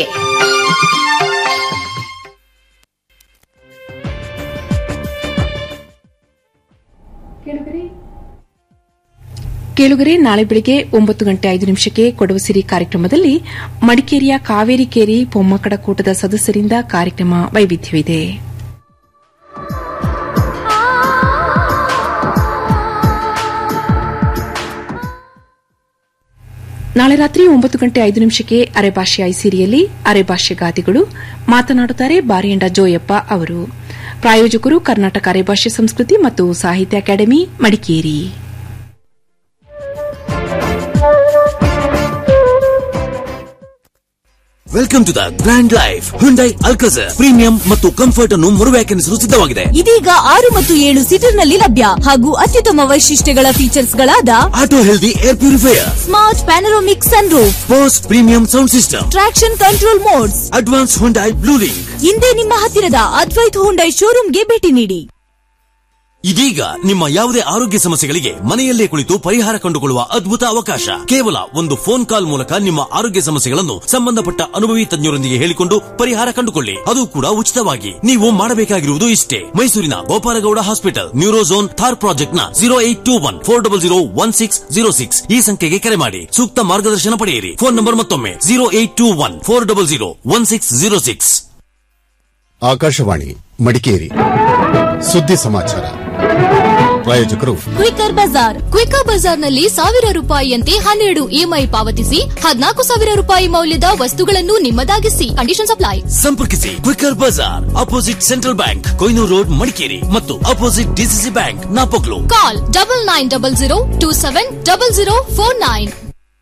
ಕೇಳುಗರೆ ನಾಳೆ ಬೆಳಿಗ್ಗೆ ಒಂಬತ್ತು ಗಂಟೆ ಐದು ನಿಮಿಷಕ್ಕೆ ಕೊಡವ ಸಿರಿ ಕಾರ್ಯಕ್ರಮದಲ್ಲಿ ಮಡಿಕೇರಿಯ ಕಾವೇರಿ ಕೇರಿ ಪೊಮ್ಮಕ್ಕಡ ಕೂಟದ ಸದಸ್ಯರಿಂದ ಕಾರ್ಯಕ್ರಮ ವೈವಿಧ್ಯವಿದೆ ನಾಳೆ ರಾತ್ರಿ ಒಂಬತ್ತು ಗಂಟೆ ಐದು ನಿಮಿಷಕ್ಕೆ ಅರೆಭಾಷೆ ಐಸಿರಿಯಲ್ಲಿ ಅರೆಭಾಷೆ ಗಾದಿಗಳು ಮಾತನಾಡುತ್ತಾರೆ ಬಾರಿಯಂಡ ಜೋಯಪ್ಪ ಅವರು ಪ್ರಾಯೋಜಕರು ಕರ್ನಾಟಕ ಅರೆಭಾಷೆ ಸಂಸ್ಕೃತಿ ಮತ್ತು ಸಾಹಿತ್ಯ academy Madikeri welcome to the grand life Hyundai Alcazar premium ಮತ್ತು ಕಂಫರ್ಟ್ ಅನ್ನು ಮರುವ್ಯಾಖ್ಯಾನಿಸಲು ಸಿದ್ಧವಾಗಿದೆ ಇದೀಗ ಆರು ಮತ್ತು ಏಳು ಸೀಟರ್ ನಲ್ಲಿ ಲಭ್ಯ ಹಾಗೂ ಅತ್ಯುತ್ತಮ ವೈಶಿಷ್ಟ್ಯಗಳ ಫೀಚರ್ಸ್ ಗಳಾದ auto healthy air purifier smart panoramic sunroof Bose premium sound system traction control modes advance Hyundai Blue Link ಹಿಂದೆ ನಿಮ್ಮ ಹತ್ತಿರದ ಅದ್ವೈತ್ ಹುಂಡೈ ಶೋರೂಮ್ಗೆ ಭೇಟಿ ನೀಡಿ ಇದೀಗ ನಿಮ್ಮ ಯಾವುದೇ ಆರೋಗ್ಯ ಸಮಸ್ಯೆಗಳಿಗೆ ಮನೆಯಲ್ಲೇ ಕುಳಿತು ಪರಿಹಾರ ಕಂಡುಕೊಳ್ಳುವ ಅದ್ಭುತ ಅವಕಾಶ ಕೇವಲ ಒಂದು ಫೋನ್ ಕಾಲ್ ಮೂಲಕ ನಿಮ್ಮ ಆರೋಗ್ಯ ಸಮಸ್ಯೆಗಳನ್ನು ಸಂಬಂಧಪಟ್ಟ ಅನುಭವಿ ತಜ್ಞರೊಂದಿಗೆ ಹೇಳಿಕೊಂಡು ಪರಿಹಾರ ಕಂಡುಕೊಳ್ಳಿ ಅದು ಕೂಡ ಉಚಿತವಾಗಿ ನೀವು ಮಾಡಬೇಕಾಗಿರುವುದು ಇಷ್ಟೇ ಮೈಸೂರಿನ ಗೋಪಾಲಗೌಡ ಹಾಸ್ಪಿಟಲ್ ನ್ಯೂರೋಝೋನ್ ಥಾರ್ ಪ್ರಾಜೆಕ್ಟ್ ನ zero eight two one four double zero one six zero six ಈ ಸಂಖ್ಯೆಗೆ ಕರೆ ಮಾಡಿ ಸೂಕ್ತ ಮಾರ್ಗದರ್ಶನ ಪಡೆಯಿರಿ ಫೋನ್ ನಂಬರ್ ಮತ್ತೊಮ್ಮೆ zero eight two one four double zero one six zero six Akashvani Madikeri ಸುದ್ದಿ ಸಮಾಚಾರ ಪ್ರಾಯೋಜಕರು ಕ್ವಿಕರ್ ಬಜಾರ್ ಕ್ವಿಕರ್ ಬಜಾರ್ನಲ್ಲಿ ಸಾವಿರ ರೂಪಾಯಿಯಂತೆ ಹನ್ನೆರಡು ಇಎಂಐ ಪಾವತಿಸಿ ಹದಿನಾಲ್ಕು ಸಾವಿರ ರೂಪಾಯಿ ಮೌಲ್ಯದ ವಸ್ತುಗಳನ್ನು ನಿಮ್ಮದಾಗಿಸಿ ಕಂಡೀಷನ್ ಅಪ್ಲೈ ಸಂಪರ್ಕಿಸಿ Quicker Bazaar opposite central bank Koynur road Madikeri ಮತ್ತು opposite DCC bank Napoklu call double nine double zero two seven double zero four nine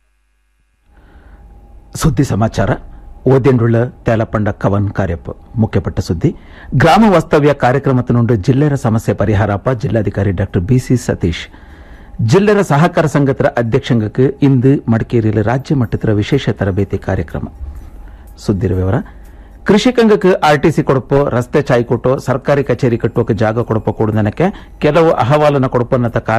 ಸುದ್ದಿ ಸಮಾಚಾರ ಓದೆಂಡುಳ್ಳ ತೇಲಪಂಡ ಕವನ್ ಕಾರ್ಯಪ್ಪ ಮುಖ್ಯಪಟ್ಟ ಸುದ್ದಿ ಗ್ರಾಮ ವಾಸ್ತವ್ಯ ಕಾರ್ಯಕ್ರಮത്തിനുണ്ട് ಜಿಲ್ಲೆರ ಸಮಸ್ಯೆ ಪರಿಹಾರಪ್ಪ ಜಿಲ್ಲಾಧಿಕಾರಿ ಡಾಕ್ಟರ್ ಬಿಸಿ ಸತೀಶ್ ಜಿಲ್ಲೆರ ಸಹಕಾರ ಸಂಘತರ ಅಧ್ಯಕ್ಷಂಗಕ್ಕೆ ಇಂದು ಮಡಿಕೇರಿಯಲ್ಲಿ ರಾಜ್ಯ ಮಟ್ಟದ ವಿಶೇಷ ತರಬೇತಿ ಕಾರ್ಯಕ್ರಮ ಸುದ್ದಿರ ವಿವರ ಕೃಷಿಕಂಗಕ್ಕೆ ಆರ್ಟಿಸಿ ಕೊಡಪೋ ರಸ್ತೆ ಚಾಯ್ ಕೊಟ್ಟೋ ಸರ್ಕಾರಿ ಕಚೇರಿ ಕಟ್ಟೋಕೆ ಜಾಗ ಕೊಡಪೋ ಕೂಡನಕ್ಕೆ ಕೆಲವು ಅಹವಾಲನ ಕೊಡಪನ್ನತ